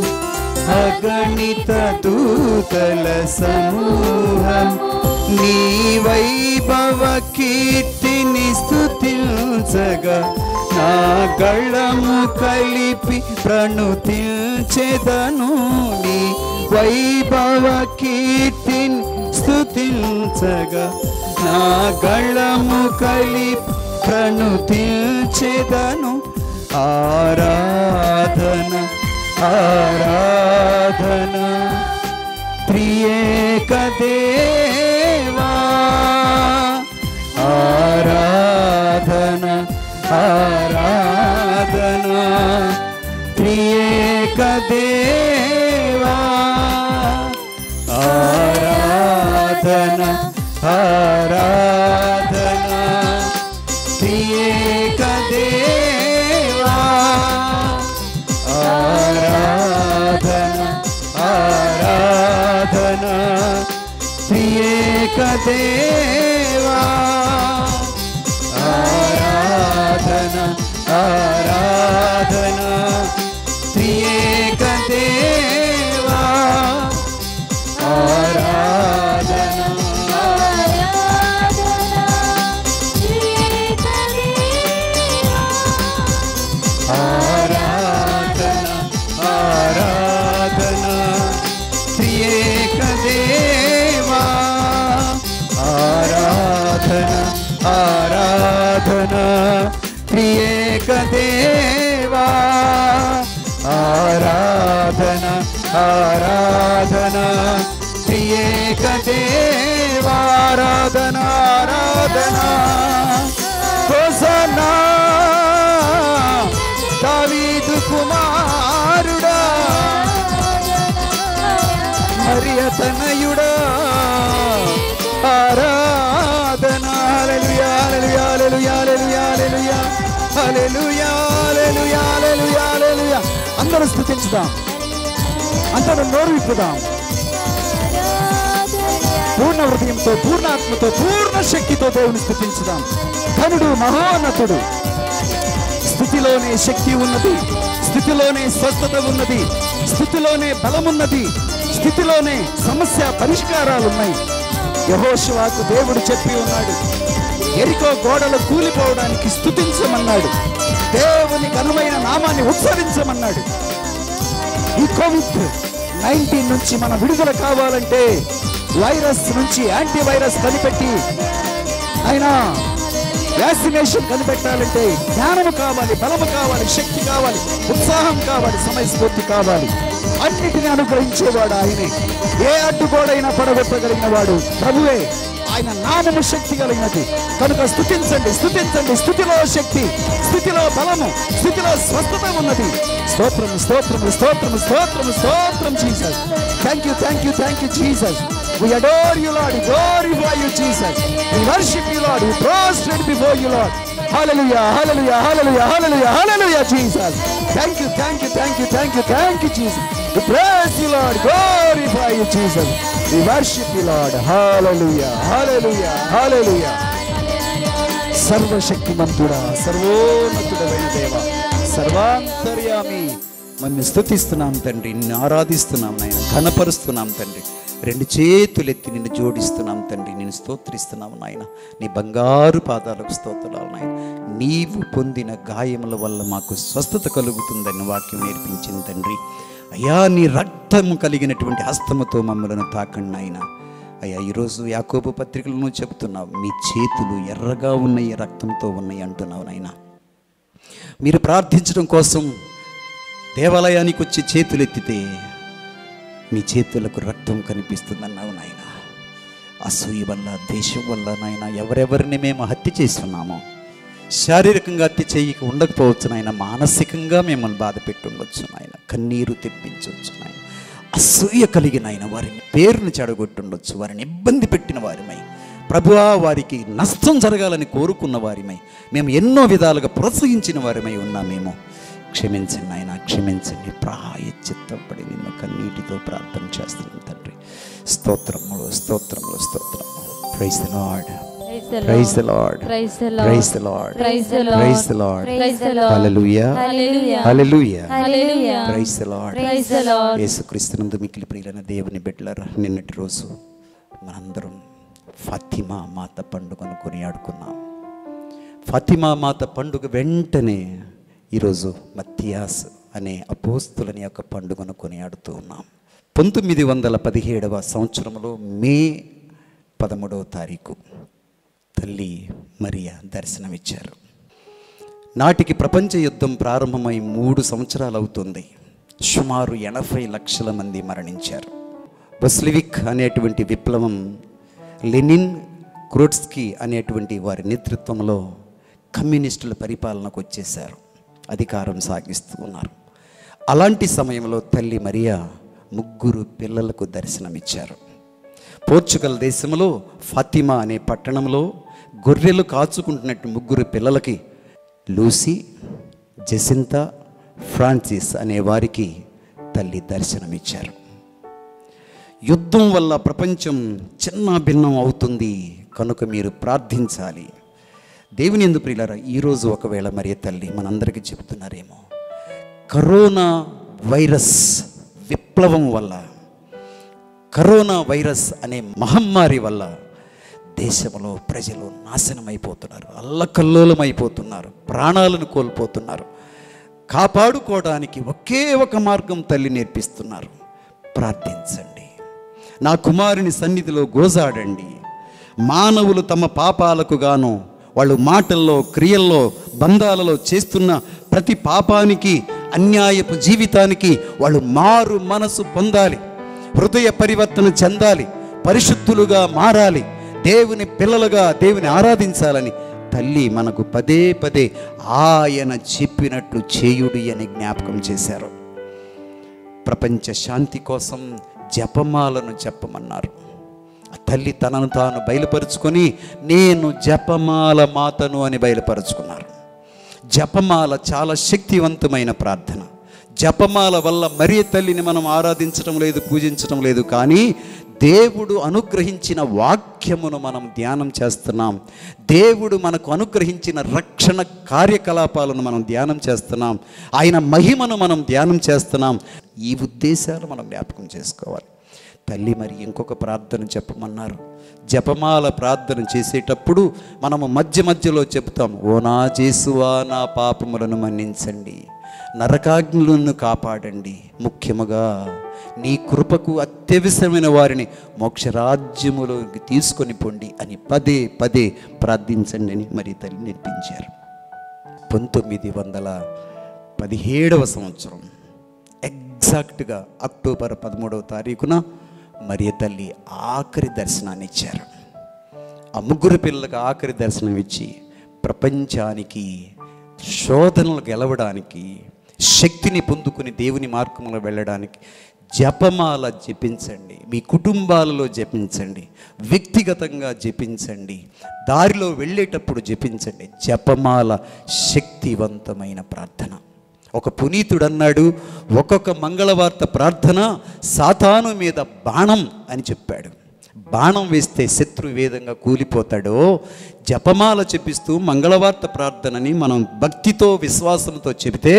[SPEAKER 1] అగణిత దూతల సమూహం నీ వైభవ కీర్తిని స్థుతించగా నా గళము కలిపి ప్రణుతించెదను నీ వైభవ కీర్తిని స్థుతించగా నా గళము కలిపి ప్రణుతించెదను ఆరాధన ఆరాధన త్రియేక దేవా ఆరాధన ఆరాధన త్రియేక దేవా ఆరాధన ఆరాధన త్రియేక దేవా ఆరాధన ఆరాధన త్రియేక దేవా ఆరాధన ఆరాధన త్రియేక దేవా ఆరాధన ఆరాధన ఆరాధన త్రియేక దేవా ఆరాధన ఆరాధన త్రియేక దేవా ఆరాధన ఆరాధన త్రియేక దేవా ఆరాధన ఆరాధన హోసన్నా దావీదు కుమారుడా హరియతనయుడా ఆరాధన hallelujah hallelujah hallelujah hallelujah hallelujah hallelujah hallelujah హల్లెలూయా అందరూ స్తుతించుదాం అందరూ నోరు విప్పుదాం పూర్ణ హృదయంతో పూర్ణాత్మతో పూర్ణ శక్తితో దేవుని స్థుతించుదాం ధనుడు మహోన్నతుడు స్థితిలోనే శక్తి ఉన్నది స్థితిలోనే స్వస్థత ఉన్నది స్థితిలోనే బలమున్నది స్థితిలోనే సమస్య పరిష్కారాలు ఉన్నాయి యహోశివాకు దేవుడు చెప్పి ఉన్నాడు ఎరికో గోడలు కూలిపోవడానికి స్థుతించమన్నాడు దేవుని ఘనమైన నామాన్ని ఉచ్చరించమన్నాడు ఈ కోవిడ్ నైన్టీన్ నుంచి మన విడుదల కావాలంటే వైరస్ నుంచి యాంటీ వైరస్ కనిపెట్టి అయినా వ్యాక్సినేషన్ కనిపెట్టాలంటే జ్ఞానము కావాలి బలము కావాలి శక్తి కావాలి ఉత్సాహం కావాలి సమయస్ఫూర్తి కావాలి అన్నిటిని అనుగ్రహించేవాడు ఆయనే ఏ అడ్డుగోడైనా పడగొట్టగలిగిన వాడు ప్రభువే ఆయన నామము శక్తి కలిగినది కనుక స్థుతించండి స్థుతించండి స్థుతిలో శక్తి స్థితిలో బలము స్థితిలో స్వస్థత ఉన్నది స్తోత్రము స్తోత్రము స్తోత్రము స్తోత్రము స్తోత్రం Jesus thank you thank you thank you Jesus We adore you, Lord. We glorify you, Jesus. We worship you, Lord. We prostrate before you, Lord. Hallelujah, hallelujah, hallelujah, hallelujah, hallelujah, Jesus. Thank you, thank you, thank you, thank you, thank you, Jesus. We praise you, Lord. Glorify you, Jesus. We worship you, Lord. Hallelujah, hallelujah, hallelujah. సర్వశక్తిమంతుడా సర్వోన్నతుడమైన దేవ సర్వాంతర్యామి మమ్మల్ని స్థుతిస్తున్నాం తండ్రి నిన్ను ఆరాధిస్తున్నాం నాయన ఘనపరుస్తున్నాం తండ్రి రెండు చేతులెత్తి నిన్ను జోడిస్తున్నాం తండ్రి నేను స్తోత్రిస్తున్నాం నాయన నీ బంగారు పాదాలకు స్తోత్రాలు నాయన నీవు పొందిన గాయముల వల్ల మాకు స్వస్థత కలుగుతుందని వాక్యం నేర్పించింది తండ్రి అయ్యా నీ రక్తము కలిగినటువంటి హస్తముతో మమ్మలను తాకండి నాయన అయ్యా ఈరోజు యాకోబు పత్రికలను చెబుతున్నావు మీ చేతులు ఎర్రగా ఉన్నాయి రక్తంతో ఉన్నాయి అంటున్నావు నాయన మీరు ప్రార్థించడం కోసం దేవాలయానికి వచ్చి చేతులు ఎత్తితే మీ చేతులకు రక్తం కనిపిస్తుందన్నావు నాయన అసూయ వల్ల దేశం వల్ల నాయన ఎవరెవరిని మేము హత్య చేస్తున్నామో శారీరకంగా హత్య చేయక ఉండకపోవచ్చు నాయన మానసికంగా మిమ్మల్ని బాధ పెట్టి ఉండొచ్చు నాయన కన్నీరు తెప్పించవచ్చు నాయన అసూయ కలిగిన ఆయన వారిని పేరును చెడగొట్టుండొచ్చు వారిని ఇబ్బంది పెట్టిన వారిమై ప్రభువా వారికి నష్టం జరగాలని కోరుకున్న వారిమై మేము ఎన్నో విధాలుగా ప్రోత్సహించిన వారిమై ఉన్నామేమో క్షమించండి ఆయన క్షమించండి ప్రాయచిత్తపడి నిన్ను కన్నీటితో ప్రార్థన చేస్తున్నాం తండ్రి స్తోత్రములు స్తోత్రములు స్తోత్రములు praise the Lord
[SPEAKER 2] Praise the
[SPEAKER 1] Praise
[SPEAKER 2] Lord.
[SPEAKER 1] the Lord.
[SPEAKER 2] Praise the Lord.
[SPEAKER 1] Praise the Lord.
[SPEAKER 2] Praise the Lord.
[SPEAKER 1] Praise the Lord.
[SPEAKER 2] Praise the Lord.
[SPEAKER 1] Hallelujah.
[SPEAKER 2] Hallelujah.
[SPEAKER 1] Hallelujah.
[SPEAKER 2] Hallelujah.
[SPEAKER 1] Praise the Lord.
[SPEAKER 2] Praise the Lord.
[SPEAKER 1] యేసుక్రీస్తునందు మిక్కిలి ప్రియులైన దేవుని బిడ్డలారా నిన్నటి రోజు మనందరం ఫాతిమా మాత పండుగను కొనియాడుకున్నాం ఫాతిమా మాత పండుగ వెంటనే ఈరోజు మత్తియాస్ అనే అపోస్తులని యొక్క పండుగను కొనియాడుతూ ఉన్నాం పంతొమ్మిది వందల పదిహేడవ సంవత్సరంలో మే పదమూడవ తారీఖు తల్లి మరియా దర్శనమిచ్చారు నాటికి ప్రపంచ యుద్ధం ప్రారంభమై మూడు సంవత్సరాలు అవుతుంది సుమారు ఎనభై లక్షల మంది మరణించారు బస్లివిక్ అనేటువంటి విప్లవం లెనిన్ క్రోట్స్కీ అనేటువంటి వారి నేతృత్వంలో కమ్యూనిస్టుల పరిపాలనకు వచ్చేశారు అధికారం సాగిస్తూ ఉన్నారు అలాంటి సమయంలో తల్లి మరియా ముగ్గురు పిల్లలకు దర్శనమిచ్చారు పోర్చుగల్ దేశంలో ఫాతిమా అనే పట్టణంలో గొర్రెలు కాచుకుంటున్నట్టు ముగ్గురు పిల్లలకి లూసీ జెసింతా ఫ్రాన్సిస్ అనే వారికి తల్లి దర్శనమిచ్చారు యుద్ధం వల్ల ప్రపంచం చిన్న భిన్నం అవుతుంది కనుక మీరు ప్రార్థించాలి దేవుని ఎందు ప్రియులారా ఈరోజు ఒకవేళ మరి తల్లి మనందరికీ చెబుతున్నారేమో కరోనా వైరస్ విప్లవం వల్ల కరోనా వైరస్ అనే మహమ్మారి వల్ల దేశంలో ప్రజలు నాశనమైపోతున్నారు అల్లకల్లోలమైపోతున్నారు ప్రాణాలను కోల్పోతున్నారు కాపాడుకోవడానికి ఒకే ఒక మార్గం తల్లి నేర్పిస్తున్నారు ప్రార్థించండి నా కుమారుని సన్నిధిలో గోజాడండి మానవులు తమ పాపాలకు గాను వాళ్ళు మాటల్లో క్రియల్లో బంధాలలో చేస్తున్న ప్రతి పాపానికి అన్యాయపు జీవితానికి వాళ్ళు మారు మనసు పొందాలి హృదయ పరివర్తన చెందాలి పరిశుద్ధులుగా మారాలి దేవుని పిల్లలుగా దేవుని ఆరాధించాలని తల్లి మనకు పదే పదే ఆయన చెప్పినట్లు చేయుడి అని జ్ఞాపకం చేశారు ప్రపంచ శాంతి కోసం జపమాలను చెప్పమన్నారు ఆ తల్లి తనను తాను బయలుపరుచుకొని నేను జపమాల మాతను అని బయలుపరుచుకున్నారు జపమాల చాలా శక్తివంతమైన ప్రార్థన జపమాల వల్ల మరీ తల్లిని మనం ఆరాధించడం లేదు పూజించడం లేదు కానీ దేవుడు అనుగ్రహించిన వాక్యమును మనం ధ్యానం చేస్తున్నాం దేవుడు మనకు అనుగ్రహించిన రక్షణ కార్యకలాపాలను మనం ధ్యానం చేస్తున్నాం ఆయన మహిమను మనం ధ్యానం చేస్తున్నాం ఈ ఉద్దేశాలు మనం జ్ఞాపకం చేసుకోవాలి తల్లి మరి ఇంకొక ప్రార్థన చెప్పమన్నారు జపమాల ప్రార్థన చేసేటప్పుడు మనము మధ్య మధ్యలో చెప్తాం ఓ నా చేసువా నా పాపములను మన్నించండి నరకాగ్నులను కాపాడండి ముఖ్యముగా నీ కృపకు అత్యవసరమైన వారిని మోక్షరాజ్యములోకి తీసుకొని పొండి అని పదే పదే ప్రార్థించండి అని మరి తల్లి నేర్పించారు పంతొమ్మిది వందల పదిహేడవ సంవత్సరం ఎగ్జాక్ట్గా అక్టోబర్ పదమూడవ తారీఖున మరియ తల్లి ఆఖరి దర్శనాన్ని ఇచ్చారు ఆ ముగ్గురు పిల్లలకు ఆఖరి దర్శనం ఇచ్చి ప్రపంచానికి శోధనలు గెలవడానికి శక్తిని పొందుకుని దేవుని మార్గంలో వెళ్ళడానికి జపమాల జపించండి మీ కుటుంబాలలో జపించండి వ్యక్తిగతంగా జపించండి దారిలో వెళ్ళేటప్పుడు జపించండి జపమాల శక్తివంతమైన ప్రార్థన ఒక పునీతుడు అన్నాడు ఒక్కొక్క మంగళవార్త ప్రార్థన సాతాను మీద బాణం అని చెప్పాడు బాణం వేస్తే శత్రు వేదంగా కూలిపోతాడో జపమాల చెప్పిస్తూ మంగళవార్త ప్రార్థనని మనం భక్తితో విశ్వాసంతో చెబితే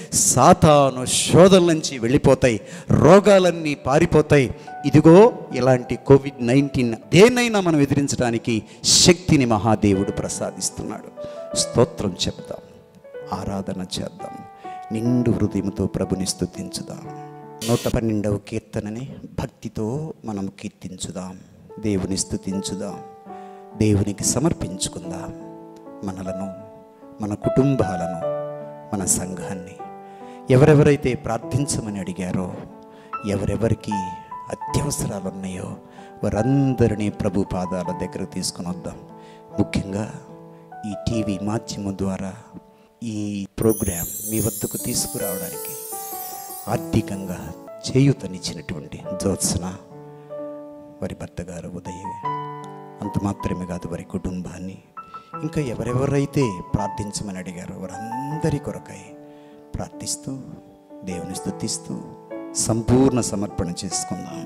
[SPEAKER 1] సాతాను శోధన నుంచి వెళ్ళిపోతాయి రోగాలన్నీ పారిపోతాయి ఇదిగో ఇలాంటి కోవిడ్ నైన్టీన్ దేన్నైనా మనం ఎదిరించడానికి శక్తిని మహాదేవుడు ప్రసాదిస్తున్నాడు స్తోత్రం చెప్దాం ఆరాధన చేద్దాం నిండు హృదయంతో ప్రభుని స్తుతించుదాం నూట పన్నెండవ కీర్తనని భక్తితో మనం కీర్తించుదాం దేవుని స్తుతించుదాం దేవునికి సమర్పించుకుందాం మనలను మన కుటుంబాలను మన సంఘాన్ని ఎవరెవరైతే ప్రార్థించమని అడిగారో ఎవరెవరికి అత్యవసరాలు ఉన్నాయో వారందరినీ ప్రభు పాదాల దగ్గర తీసుకుని వద్దాం ముఖ్యంగా
[SPEAKER 3] ఈ టీవీ మాధ్యమం ద్వారా ఈ ప్రోగ్రాం మీ వద్దకు తీసుకురావడానికి ఆర్థికంగా చేయూతనిచ్చినటువంటి జ్యోత్సన వారి భర్త గారు ఉదయ అంత మాత్రమే కాదు వారి కుటుంబాన్ని ఇంకా ఎవరెవరైతే ప్రార్థించమని అడిగారో వారందరి కొరకై ప్రార్థిస్తూ దేవుని స్తుతిస్తూ సంపూర్ణ సమర్పణ చేసుకుందాం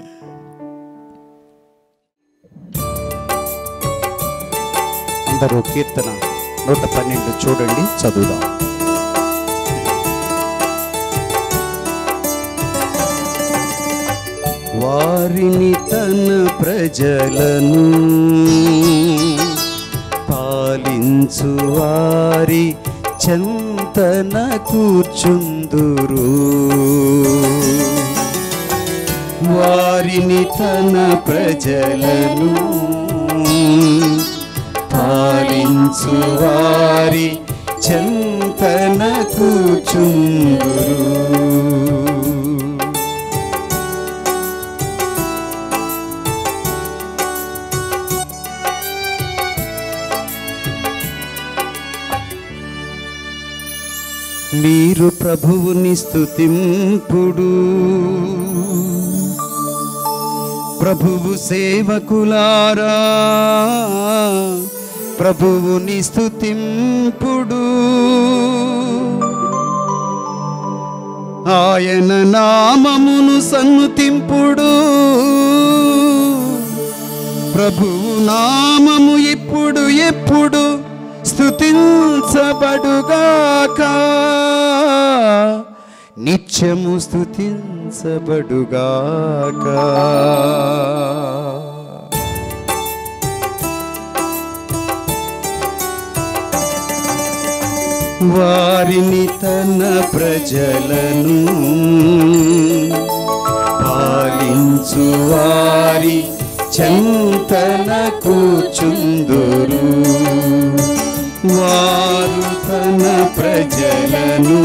[SPEAKER 3] అందరూ కీర్తన నూట పన్నెండు చూడండి చదువుదాం వారిని తన ప్రజలను పాలించు వారి చెంతన కూర్చుందురు వారిని తన ప్రజలను పాలించు వారి చెంతన కూర్చుందురు మీరు ప్రభువుని స్తుతింపుడు ప్రభువు సేవకులారా ప్రభువుని స్తుతింపుడు ఆయన నామమును సన్నుతింపుడు ప్రభువు నామము ఇప్పుడు ఎప్పుడు స్తుతించబడుగాక నిత్యము స్తుతించబడుగాక వారిని తన ప్రజలను పాలించు వారి చెంతన కూర్చుందురు వారు తన ప్రజలను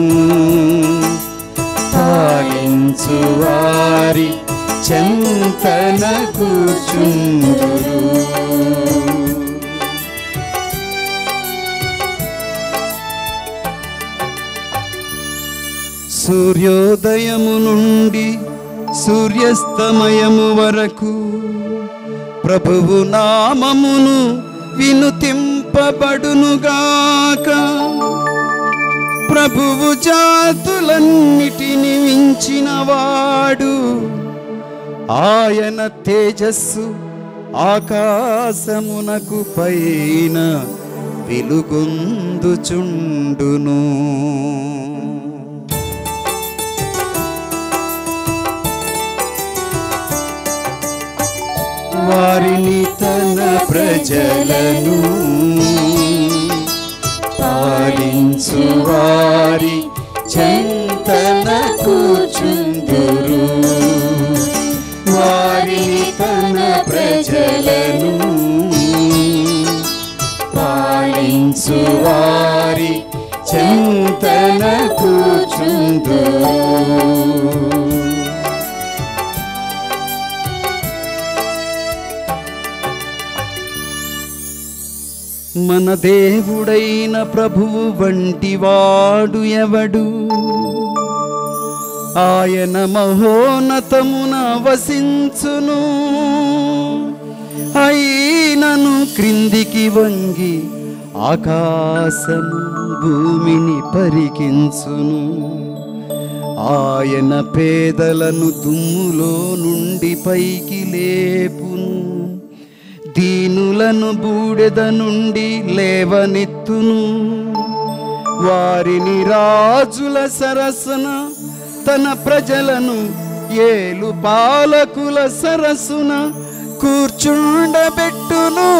[SPEAKER 3] పాలించు వారి చెంతన కూర్చుందురు సూర్యోదయము నుండి సూర్యస్తమయము వరకు ప్రభువు నామమును వినుతింపబడునుగాక ప్రభువు జాతులన్నిటిని మించిన వాడు ఆయన తేజస్సు ఆకాశమునకు పైన వెలుగొందుచుండును వారిని తన ప్రజలను పాలించు వారి చెంతన కూర్చుందురు వారిని తన ప్రజలను పాలించు వారి చెంతన కూర్చుందురు మన దేవుడైన ప్రభువు వంటి వాడు ఎవడు ఆయన మహోన్నతమున వసించును అయినను క్రిందికి వంగి ఆకాశము భూమిని పరికించును ఆయన పేదలను దుమ్ములో నుండి పైకి లేపును దీనులను బూడెద నుండి లేవనెత్తును వారిని రాజుల సరసన తన ప్రజలను ఏలు పాలకుల సరస్సున కూర్చుండబెట్టును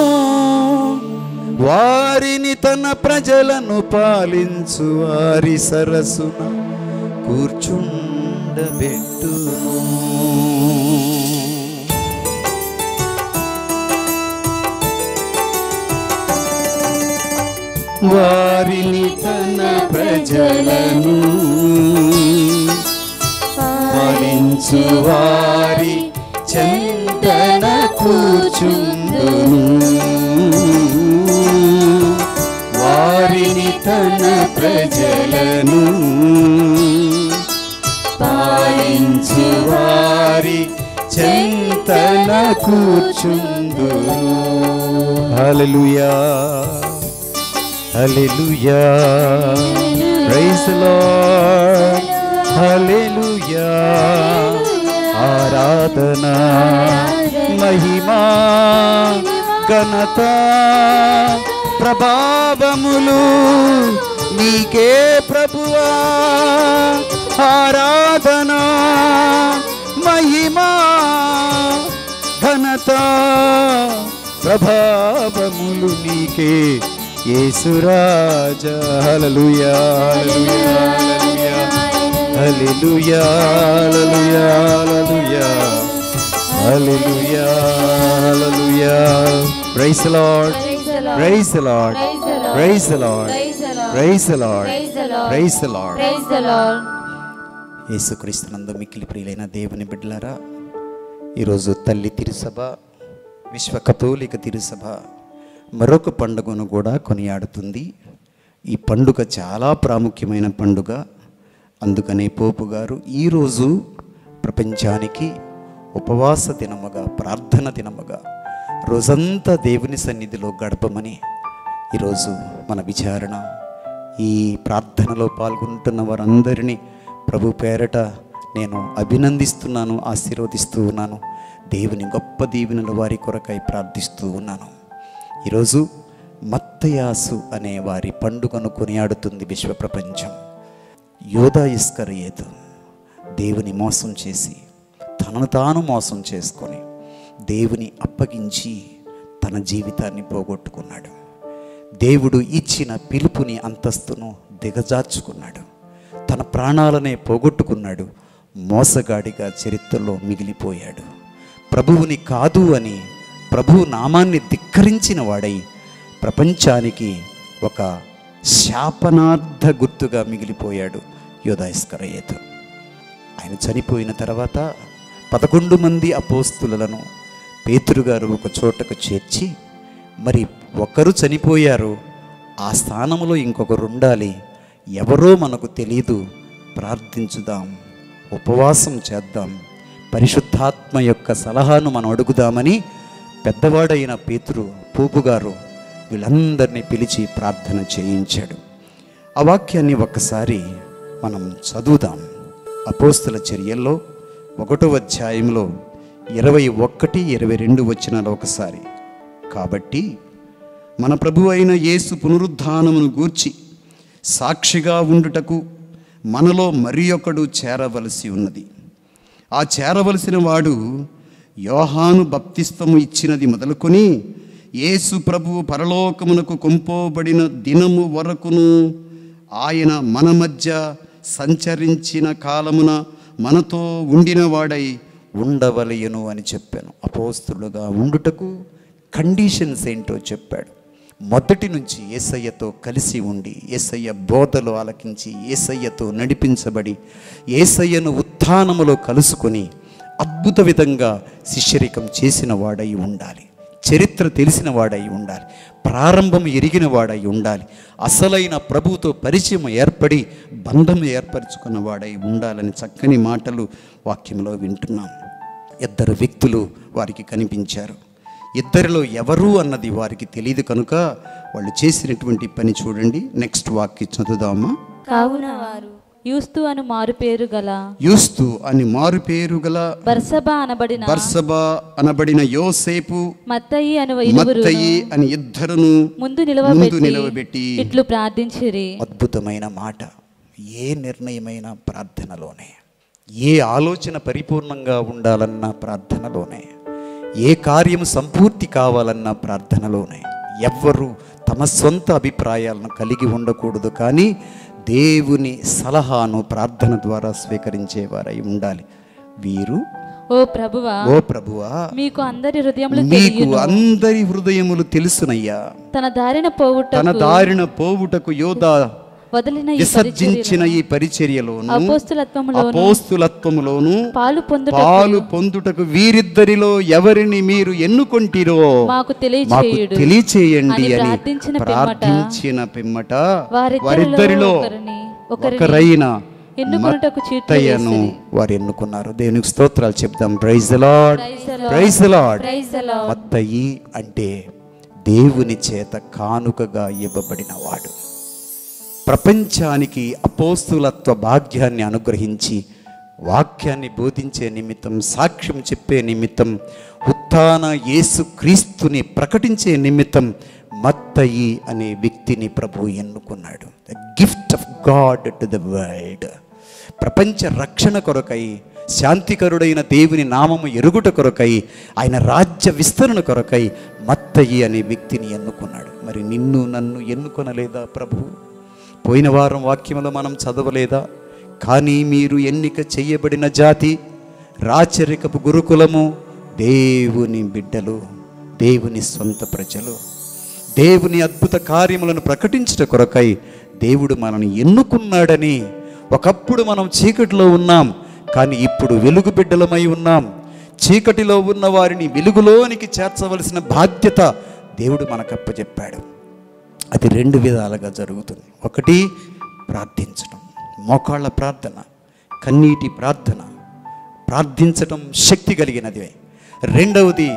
[SPEAKER 3] వారిని తన ప్రజలను పాలించు వారి సరస్సున కూర్చుండబెట్టును వారిని తన ప్రజలను పాలించు వారి చెంతన కూర్చుండును ప్రజలను పాలించు వారి చెంతన కూర్చుందురు హల్లెలూయా హల్లెలూయా ప్రైజ్ లార్డ్ హల్లెలూయా ఆరాధన మహిమా ఘనత ప్రభావములు నీకే ప్రభువా ఆరాధన మహిమా ఘనత ప్రభావములు నీకే యేసురాజ hallelujah hallelujah hallelujah hallelujah hallelujah hallelujah hallelujah praise the Lord praise the Lord praise the Lord praise the Lord praise the Lord
[SPEAKER 2] Praise the Lord.
[SPEAKER 1] యేసుక్రీస్తునందు మిక్కిలి ప్రియులైన దేవుని బిడ్డలారా ఈరోజు తల్లి తిరుసభ విశ్వ కథోలిక తిరుసభ మరొక పండుగను కూడా కొనియాడుతుంది ఈ పండుగ చాలా ప్రాముఖ్యమైన పండుగ అందుకనే పోపు గారు ఈరోజు ప్రపంచానికి ఉపవాస దినముగా ప్రార్థన దినముగా రోజంతా దేవుని సన్నిధిలో గడపమని ఈరోజు మన విచారణ ఈ ప్రార్థనలో పాల్గొంటున్న వారందరినీ ప్రభు పేరట నేను అభినందిస్తున్నాను ఆశీర్వదిస్తూ ఉన్నాను దేవుని గొప్ప దీవెనలు వారి కొరకై ప్రార్థిస్తూ ఉన్నాను ఈరోజు మత్తయాసు అనే వారి పండుగను కొనియాడుతుంది విశ్వ ప్రపంచం యోధా ఇస్కరియేతు దేవుని మోసం చేసి తనను తాను మోసం చేసుకొని దేవుని అప్పగించి తన జీవితాన్ని పోగొట్టుకున్నాడు దేవుడు ఇచ్చిన పిలుపుని అంతస్తును దిగజార్చుకున్నాడు తన ప్రాణాలనే పోగొట్టుకున్నాడు మోసగాడిగా చరిత్రలో మిగిలిపోయాడు ప్రభువుని కాదు అని ప్రభు నామాన్ని ధిక్కరించిన వాడై ప్రపంచానికి ఒక శాపనార్థ గుర్తుగా మిగిలిపోయాడు యోధాయిస్కరయేతు ఆయన చనిపోయిన తర్వాత పదకొండు మంది అపోస్తులను పేతురు గారు ఒక చోటకు చేర్చి మరి ఒకరు చనిపోయారు ఆ స్థానంలో ఇంకొకరు ఉండాలి ఎవరో మనకు తెలియదు ప్రార్థించుదాం ఉపవాసం చేద్దాం పరిశుద్ధాత్మ యొక్క సలహాను మనం అడుగుదామని పెద్దవాడైన పేతురు పోపు గారు వీళ్ళందరినీ పిలిచి ప్రార్థన చేయించాడు ఆ వాక్యాన్ని ఒక్కసారి మనం చదువుదాం అపోస్తుల చర్యల్లో ఒకటో అధ్యాయంలో ఇరవై ఒకటి ఇరవై రెండు వచ్చినాలు ఒకసారి కాబట్టి మన ప్రభు అయిన యేసు పునరుద్ధానమును గూర్చి సాక్షిగా ఉండుటకు మనలో మరి ఒకడు చేరవలసి ఉన్నది ఆ చేరవలసిన వాడు యోహాను బప్తిస్తము ఇచ్చినది మొదలుకొని యేసు ప్రభువు పరలోకమునకు కొంపోబడిన దినము వరకును ఆయన మన మధ్య సంచరించిన కాలమున మనతో ఉండిన వాడై ఉండవలయను అని చెప్పాను అపోస్తులుగా ఉండుటకు కండిషన్స్ ఏంటో చెప్పాడు మొదటి నుంచి ఏసయ్యతో కలిసి ఉండి ఏసయ్య బోధలు ఆలకించి ఏసయ్యతో నడిపించబడి ఏసయ్యను ఉత్థానములో కలుసుకొని అద్భుత విధంగా శిష్యరికం చేసిన వాడై ఉండాలి చరిత్ర తెలిసిన వాడై ఉండాలి ప్రారంభం ఎరిగిన వాడై ఉండాలి అసలైన ప్రభువుతో పరిచయం ఏర్పడి బంధం ఏర్పరచుకున్న వాడై ఉండాలని చక్కని మాటలు వాక్యంలో వింటున్నాం ఇద్దరు వ్యక్తులు వారికి కనిపించారు ఇద్దరిలో ఎవరు అన్నది వారికి తెలియదు కనుక వాళ్ళు చేసినటువంటి పని చూడండి నెక్స్ట్ వాక్య చదువుదామా
[SPEAKER 2] కావున వారు యూస్తు అను మారు పేరు గల
[SPEAKER 3] యూస్తు అని మారు పేరు గల
[SPEAKER 2] బర్సబా అనబడిన
[SPEAKER 3] బర్సబా అనబడిన యోసేపు
[SPEAKER 2] మత్తయి అను ఇరువురు
[SPEAKER 3] మత్తయి అని ఇద్దరును
[SPEAKER 2] ముందు
[SPEAKER 3] ముందు
[SPEAKER 2] నిలవబెట్టి
[SPEAKER 3] నిలవబెట్టి
[SPEAKER 2] ఇట్లు ప్రార్థించిరి
[SPEAKER 1] అద్భుతమైన మాట ఏ నిర్ణయమైన ప్రార్థనలోనే ఏ ఆలోచన పరిపూర్ణంగా ఉండాలన్న ప్రార్థనలోనే ఏ కార్యం సంపూర్తి కావాలన్న ప్రార్థనలోనే ఎవ్వరూ తమ సొంత అభిప్రాయాలను కలిగి ఉండకూడదు కానీ దేవుని సలహాను ప్రార్థన ద్వారా స్వీకరించేవారై ఉండాలి వీరు
[SPEAKER 2] ఓ ప్రభువా
[SPEAKER 1] ఓ ప్రభువా
[SPEAKER 2] మీకు అందరి హృదయములు
[SPEAKER 1] నీకు
[SPEAKER 2] తెలియను
[SPEAKER 1] అందరి హృదయములు తెలుసునయ్యా
[SPEAKER 2] తన దారిన పోవుట
[SPEAKER 1] తన దారిన పోవుటకు యోధ
[SPEAKER 2] వదిలిన ఈ
[SPEAKER 1] విసర్జించిన ఈ పరిచర్యలోను
[SPEAKER 2] అపోస్తులత్వములోను
[SPEAKER 1] అపోస్తులత్వములోను
[SPEAKER 2] పాలు పొందుట
[SPEAKER 1] పాలు పొందుటకు వీరిద్దరిలో ఎవరిని మీరు ఎన్నుకొంటిరో
[SPEAKER 2] మాకు
[SPEAKER 1] మాకు
[SPEAKER 2] తెలియచేయుడు
[SPEAKER 1] తెలియచేయండి
[SPEAKER 2] అని
[SPEAKER 1] అని
[SPEAKER 2] ప్రార్థించిన పిమ్మట
[SPEAKER 1] ప్రార్థించిన పిమ్మట
[SPEAKER 2] వారిద్దరిలో
[SPEAKER 1] వారిద్దరిలో
[SPEAKER 2] ఒకరిని ఒకరిని
[SPEAKER 3] ఒకరైన
[SPEAKER 2] ఎన్నుకొనుటకు చీట్లు
[SPEAKER 3] మత్తయ్యను
[SPEAKER 2] వేసిరి.
[SPEAKER 3] వారు ఎన్నుకున్నారు దేవునికి స్తోత్రాలు చెప్దాం praise Lord
[SPEAKER 2] Praise the Lord.
[SPEAKER 3] Praise Lord
[SPEAKER 2] Praise the Lord.
[SPEAKER 3] మత్తయి అంటే దేవుని చేత కానుకగా ఇవ్వబడిన వాడు ప్రపంచానికి అపోస్తులత్వ భాగ్యాన్ని అనుగ్రహించి వాక్యాన్ని బోధించే నిమిత్తం సాక్ష్యం చెప్పే నిమిత్తం ఉత్థాన యేసు క్రీస్తుని ప్రకటించే నిమిత్తం మత్తయి అనే వ్యక్తిని ప్రభు ఎన్నుకున్నాడు the gift of God to the world ప్రపంచ రక్షణ కొరకై శాంతికరుడైన దేవుని నామము ఎరుగుట కొరకై ఆయన రాజ్య విస్తరణ కొరకై మత్తయి అనే వ్యక్తిని ఎన్నుకున్నాడు మరి నిన్ను నన్ను ఎన్నుకొనలేదా ప్రభు పోయిన వారం వాక్యములో మనం చదవలేదా కానీ మీరు ఎన్నిక చేయబడిన జాతి రాచరికపు గురుకులము దేవుని బిడ్డలు దేవుని సొంత ప్రజలు దేవుని అద్భుత కార్యములను ప్రకటించుట కొరకై దేవుడు మనల్ని ఎన్నుకున్నాడని ఒకప్పుడు మనం చీకటిలో ఉన్నాం కానీ ఇప్పుడు వెలుగు బిడ్డలమై ఉన్నాం చీకటిలో ఉన్న వారిని వెలుగులోనికి చేర్చవలసిన బాధ్యత దేవుడు మనకు అప్పచెప్పాడు అది రెండు విధాలుగా జరుగుతుంది ఒకటి ప్రార్థించడం మోకాళ్ళ ప్రార్థన కన్నీటి ప్రార్థన ప్రార్థించడం శక్తి కలిగినది రెండవది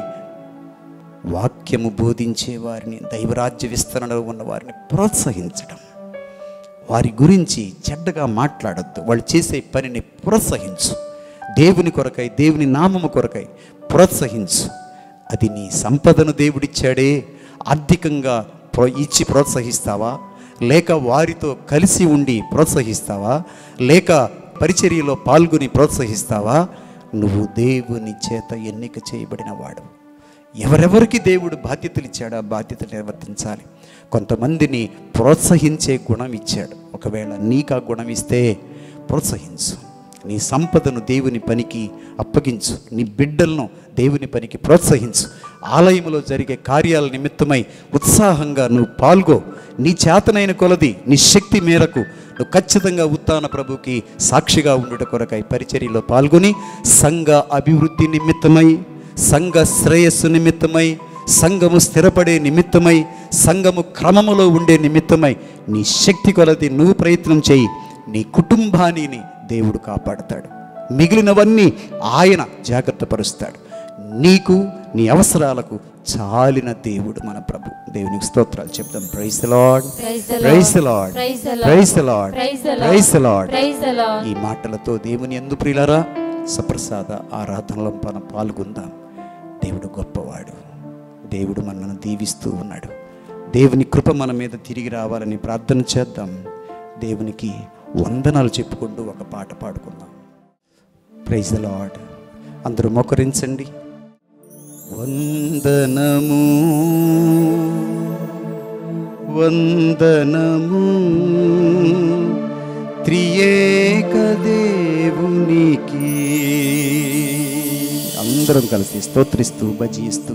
[SPEAKER 3] వాక్యము బోధించే వారిని దైవరాజ్య విస్తరణలో ఉన్న వారిని ప్రోత్సహించడం వారి గురించి చెడ్డగా మాట్లాడద్దు వాళ్ళు చేసే పనిని ప్రోత్సహించు దేవుని కొరకై దేవుని నామము కొరకై ప్రోత్సహించు అది నీ సంపదను దేవుడిచ్చాడే ఆర్థికంగా ప్రో ఇచ్చి ప్రోత్సహిస్తావా లేక వారితో కలిసి ఉండి ప్రోత్సహిస్తావా లేక పరిచర్యలో పాల్గొని ప్రోత్సహిస్తావా నువ్వు దేవుని చేత ఎన్నిక చేయబడిన వాడు ఎవరెవరికి దేవుడు బాధ్యతలు ఇచ్చాడో ఆ బాధ్యతలు నిర్వర్తించాలి కొంతమందిని ప్రోత్సహించే గుణం ఇచ్చాడు ఒకవేళ నీకు ఆ గుణం ఇస్తే ప్రోత్సహించు నీ సంపదను దేవుని పనికి అప్పగించు నీ బిడ్డలను దేవుని పనికి ప్రోత్సహించు ఆలయంలో జరిగే కార్యాల నిమిత్తమై ఉత్సాహంగా నువ్వు పాల్గో నీ చేతనైన కొలది నీ శక్తి మేరకు నువ్వు ఖచ్చితంగా ఉత్తాన ప్రభుకి సాక్షిగా ఉండుట కొరకై పరిచర్యలో పాల్గొని సంఘ అభివృద్ధి నిమిత్తమై సంఘ శ్రేయస్సు నిమిత్తమై సంఘము స్థిరపడే నిమిత్తమై సంఘము క్రమములో ఉండే నిమిత్తమై నీ శక్తి కొలది నువ్వు ప్రయత్నం చేయి నీ కుటుంబాన్ని దేవుడు కాపాడతాడు మిగిలినవన్నీ ఆయన జాగ్రత్త పరుస్తాడు నీకు నీ అవసరాలకు చాలిన దేవుడు మన ప్రభు దేవునికి స్తోత్రాలు చెప్తాం praise Lord
[SPEAKER 2] Praise the Lord.
[SPEAKER 3] Praise Lord
[SPEAKER 2] Praise the Lord.
[SPEAKER 3] Praise Lord
[SPEAKER 2] Praise the Lord.
[SPEAKER 3] Praise Lord
[SPEAKER 2] Praise the Lord.
[SPEAKER 3] ఈ మాటలతో దేవుని ఎందు ప్రియులరా సప్రసాద ఆరాధనలో మనం పాల్గొందాం దేవుడు గొప్పవాడు దేవుడు మనల్ని దీవిస్తూ ఉన్నాడు దేవుని కృప మన మీద తిరిగి రావాలని ప్రార్థన చేద్దాం దేవునికి వందనాలు చెప్పుకుంటూ ఒక పాట పాడుకుందాం ప్రైజ్ ద లార్డ్ అందరూ మోకరించండి వందనము వందనము త్రియేక దేవునికి అందరం కలిసి స్తోత్రిస్తూ భజిస్తూ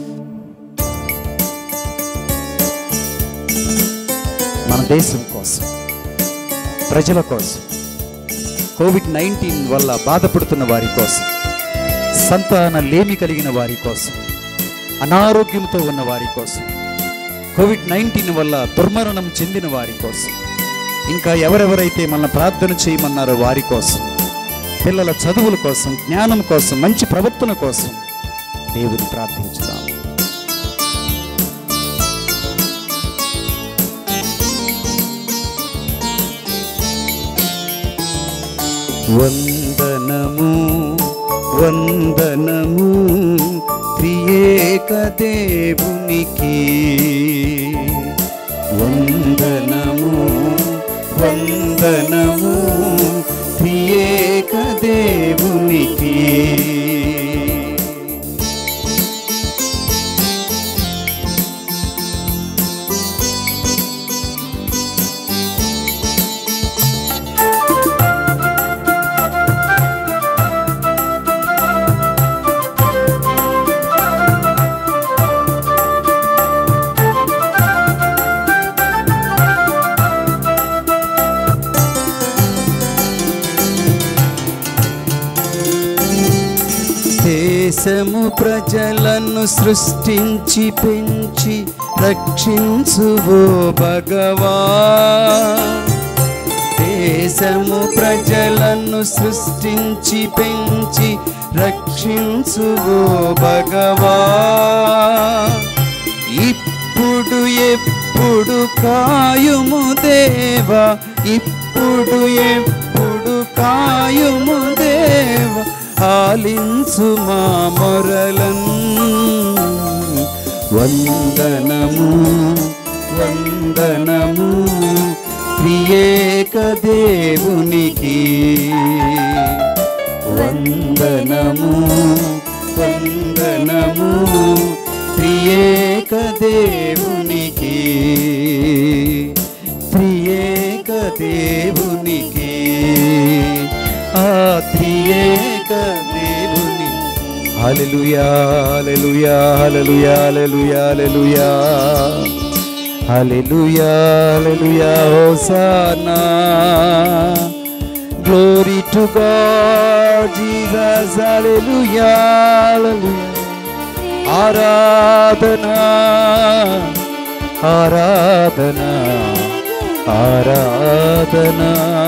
[SPEAKER 3] మన దేశం కోసం ప్రజల కోసం కోవిడ్ నైన్టీన్ వల్ల బాధపడుతున్న వారి కోసం సంతాన లేమి కలిగిన వారి కోసం అనారోగ్యంతో ఉన్న వారి కోసం కోవిడ్ నైన్టీన్ వల్ల దుర్మరణం చెందిన వారి కోసం ఇంకా ఎవరెవరైతే మన ప్రార్థన చేయమన్నారో వారి కోసం పిల్లల చదువుల కోసం జ్ఞానం కోసం మంచి ప్రవర్తన కోసం దేవుని ప్రార్థించుదాం వందనము వందనము త్రియేక దేవునికి వందనము వందనము త్రియేక దేవునికి దేశము ప్రజలను సృష్టించి పెంచి రక్షించువో భగవా దేశము ప్రజలను సృష్టించి పెంచి రక్షించువో భగవా ఇప్పుడు ఎప్పుడు కాయుము దేవా ఇప్పుడు ఎప్పుడు కాయుము దేవా ఆలించు మా మొరలన్ వందనము వందనము ప్రియేక దేవునికి వందనము వందనము ప్రియేక దేవునికి ప్రియేక దేవునికి ఆ త్రియేక దేవుని hallelujah hallelujah hallelujah hallelujah hallelujah hallelujah hallelujah hosanna Glory to God, Jesus, hallelujah, hallelujah. ఆరాధన ఆరాధన ఆరాధన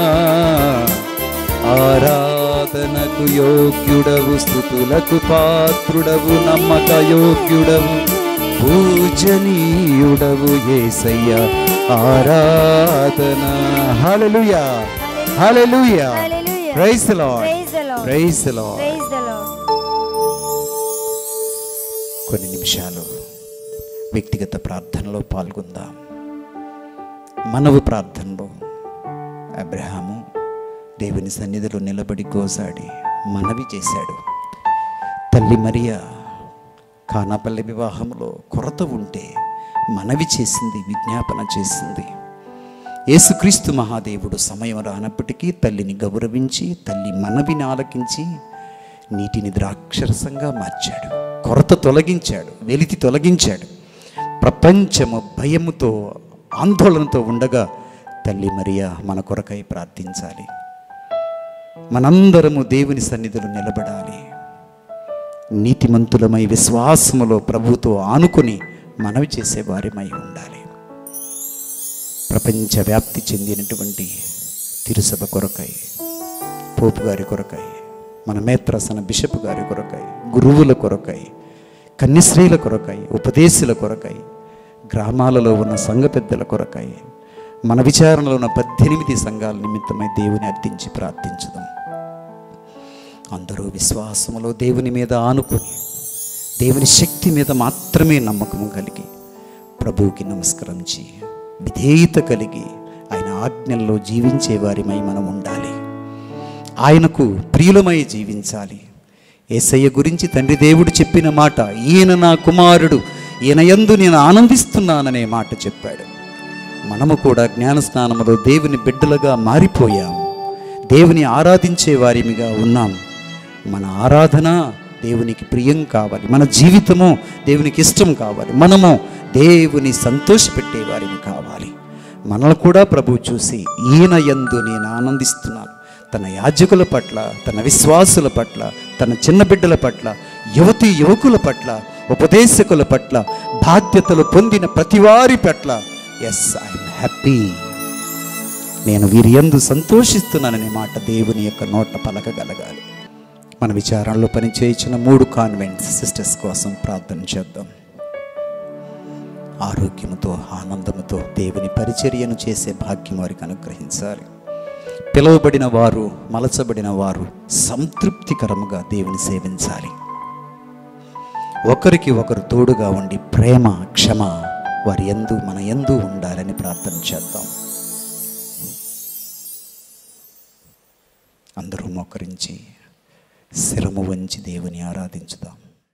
[SPEAKER 3] ఆరాధనకు యోగ్యుడవు స్థుతులకు పాత్రుడవు నమ్మక యోగ్యుడవు పూజనీయుడవు ఏసయ్య ఆరాధన hallelujah hallelujah
[SPEAKER 4] Hallelujah.
[SPEAKER 3] Praise the Lord
[SPEAKER 4] Praise the Lord.
[SPEAKER 3] Praise the Lord
[SPEAKER 4] Praise the Lord.
[SPEAKER 3] కొన్ని నిమిషాలు వ్యక్తిగత ప్రార్థనలో పాల్గొందాం మనవ ప్రార్థనలో అబ్రహాము దేవుని సన్నిధిలో నిలబడి గోసాడి మనవి చేశాడు తల్లి మరియా కానాపల్లి వివాహంలో కొరత ఉంటే మనవి చేసింది విజ్ఞాపన చేసింది యేసుక్రీస్తు మహాదేవుడు సమయం రానప్పటికీ తల్లిని గౌరవించి తల్లి మనవిని ఆలకించి నీటిని ద్రాక్షరసంగా మార్చాడు కొరత తొలగించాడు వెలితి తొలగించాడు ప్రపంచము భయముతో ఆందోళనతో ఉండగా తల్లి మరియా మన కొరకై ప్రార్థించాలి మనందరము దేవుని సన్నిధిలో నిలబడాలి నీతిమంతులమై విశ్వాసములో ప్రభుతో ఆనుకొని మనవి చేసే వారిమై ఉండాలి ప్రపంచవ్యాప్తి చెందినటువంటి తిరుసభ కొరకై పోపు గారి కొరకై మన మేత్రసన బిషప్ గారి కొరకై గురువుల కొరకై కన్యశ్రీల కొరకై ఉపదేశుల కొరకై గ్రామాలలో ఉన్న సంఘ పెద్దల కొరకై మన విచారణలో ఉన్న పద్దెనిమిది సంఘాల నిమిత్తమై దేవుని అర్థించి ప్రార్థించుదాం అందరూ విశ్వాసములో దేవుని మీద ఆనుకొని దేవుని శక్తి మీద మాత్రమే నమ్మకము కలిగి ప్రభువుకి నమస్కరించి విధేయత కలిగి ఆయన ఆజ్ఞల్లో జీవించే వారిమై మనం ఉండాలి ఆయనకు ప్రియులమై జీవించాలి ఏసయ్య గురించి తండ్రి దేవుడు చెప్పిన మాట ఈయన నా కుమారుడు ఈయన యందు నేను ఆనందిస్తున్నాననే మాట చెప్పాడు మనము కూడా జ్ఞానస్నానములో దేవుని బిడ్డలుగా మారిపోయాం దేవుని ఆరాధించే వారిమిగా ఉన్నాం మన ఆరాధన దేవునికి ప్రియం కావాలి మన జీవితము దేవునికి ఇష్టం కావాలి మనము దేవుని సంతోషపెట్టే వారిని కావాలి మనల్ని కూడా ప్రభు చూసి ఈయన యందు నేను ఆనందిస్తున్నాను తన యాజకుల పట్ల తన విశ్వాసుల పట్ల తన చిన్న బిడ్డల పట్ల యువతి యువకుల పట్ల ఉపదేశకుల పట్ల బాధ్యతలు పొందిన ప్రతివారి పట్ల ఎస్ ఐఎమ్ హ్యాపీ నేను వీరి యందు సంతోషిస్తున్నాననే మాట దేవుని యొక్క నోట పలకగలగాలి మన విచారణలో పనిచేయించిన మూడు కాన్వెంట్స్ సిస్టర్స్ కోసం ప్రార్థన చేద్దాం ఆరోగ్యముతో ఆనందముతో దేవుని పరిచర్యను చేసే భాగ్యం వారికి అనుగ్రహించాలి పిలువబడిన వారు మలచబడిన వారు సంతృప్తికరముగా దేవుని సేవించాలి ఒకరికి ఒకరు తోడుగా ఉండి ప్రేమ క్షమ వారి ఎందు మన ఎందు ఉండాలని ప్రార్థన చేద్దాం అందరూ మోకరించి శిరము వంచి దేవుని ఆరాధించుదాం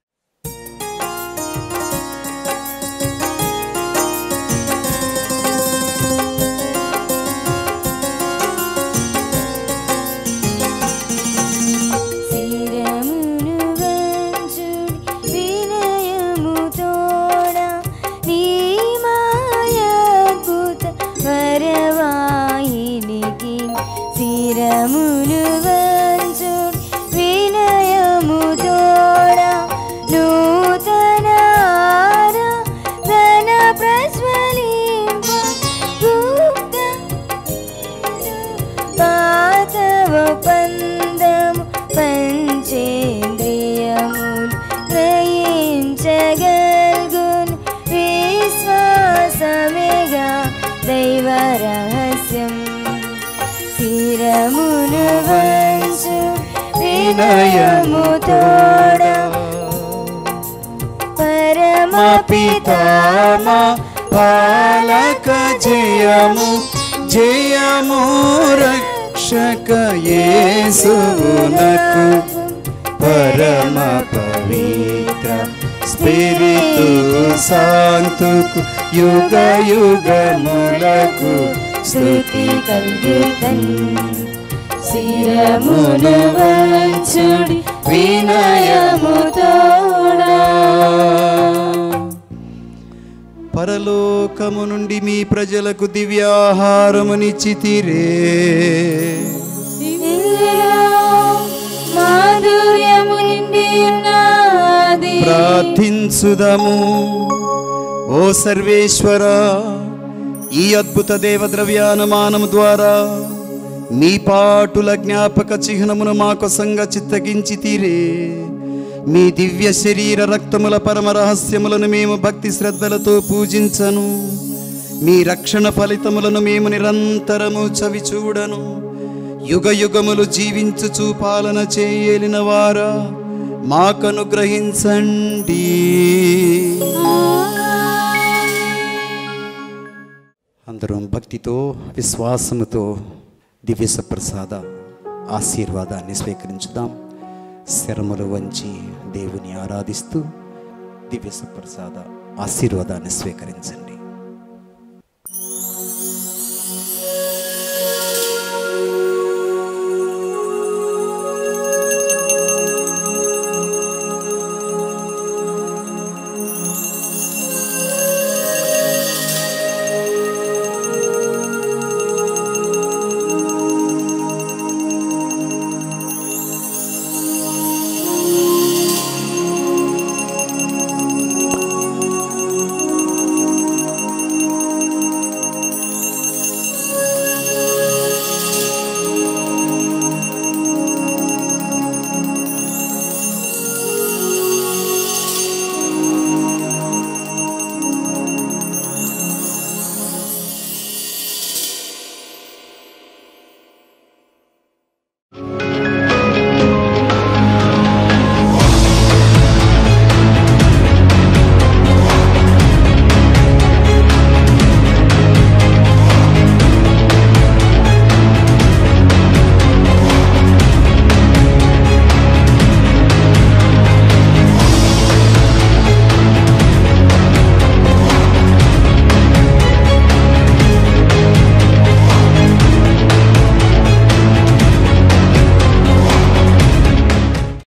[SPEAKER 4] శిరమును వంచుడి వినయముతోడ నీ మాయాద్భుత వరవాయినికి శిరమును వంచుడి వినయముతోడ నూతన ఆరాధన ప్రజ్వలింప గుప్త
[SPEAKER 3] వినయము తోడా
[SPEAKER 4] పరమ
[SPEAKER 3] మా పితామా పాలక జయము జయము రక్షక యేసునకు పరమ పవిత్ర స్పిరితు శాంతుకు యుగ యుగములకు స్తుతి కలుగుతన్ శిరమును వంచుడి వినయము తోడా పరలోకము నుండి మీ ప్రజలకు దివ్యాహారమునిచ్చితిరే
[SPEAKER 2] మాధుర్యము నిండి ఉన్నది
[SPEAKER 3] ప్రార్థించుదము ఓ సర్వేశ్వర ఈ అద్భుత దేవద్రవ్యానమానము ద్వారా మీ పాటుల జ్ఞాపక చిహ్నమును మాకు సంగ చిత్తగించి తీరే మీ దివ్య శరీర రక్తముల పరమ రహస్యములను మేము భక్తి శ్రద్ధలతో పూజించను మీ రక్షణ ఫలితములను మేము నిరంతరము చవి చూడను యుగ యుగములు జీవించుచు పాలన చేయలిన వారా మాకనుగ్రహించండి అందరం భక్తితో విశ్వాసముతో దివ్య ప్రసాద ఆశీర్వాదాన్ని స్వీకరించుదాం శరములు వంచి దేవుని ఆరాధిస్తూ దివ్య ప్రసాద ఆశీర్వాదాన్ని స్వీకరించండి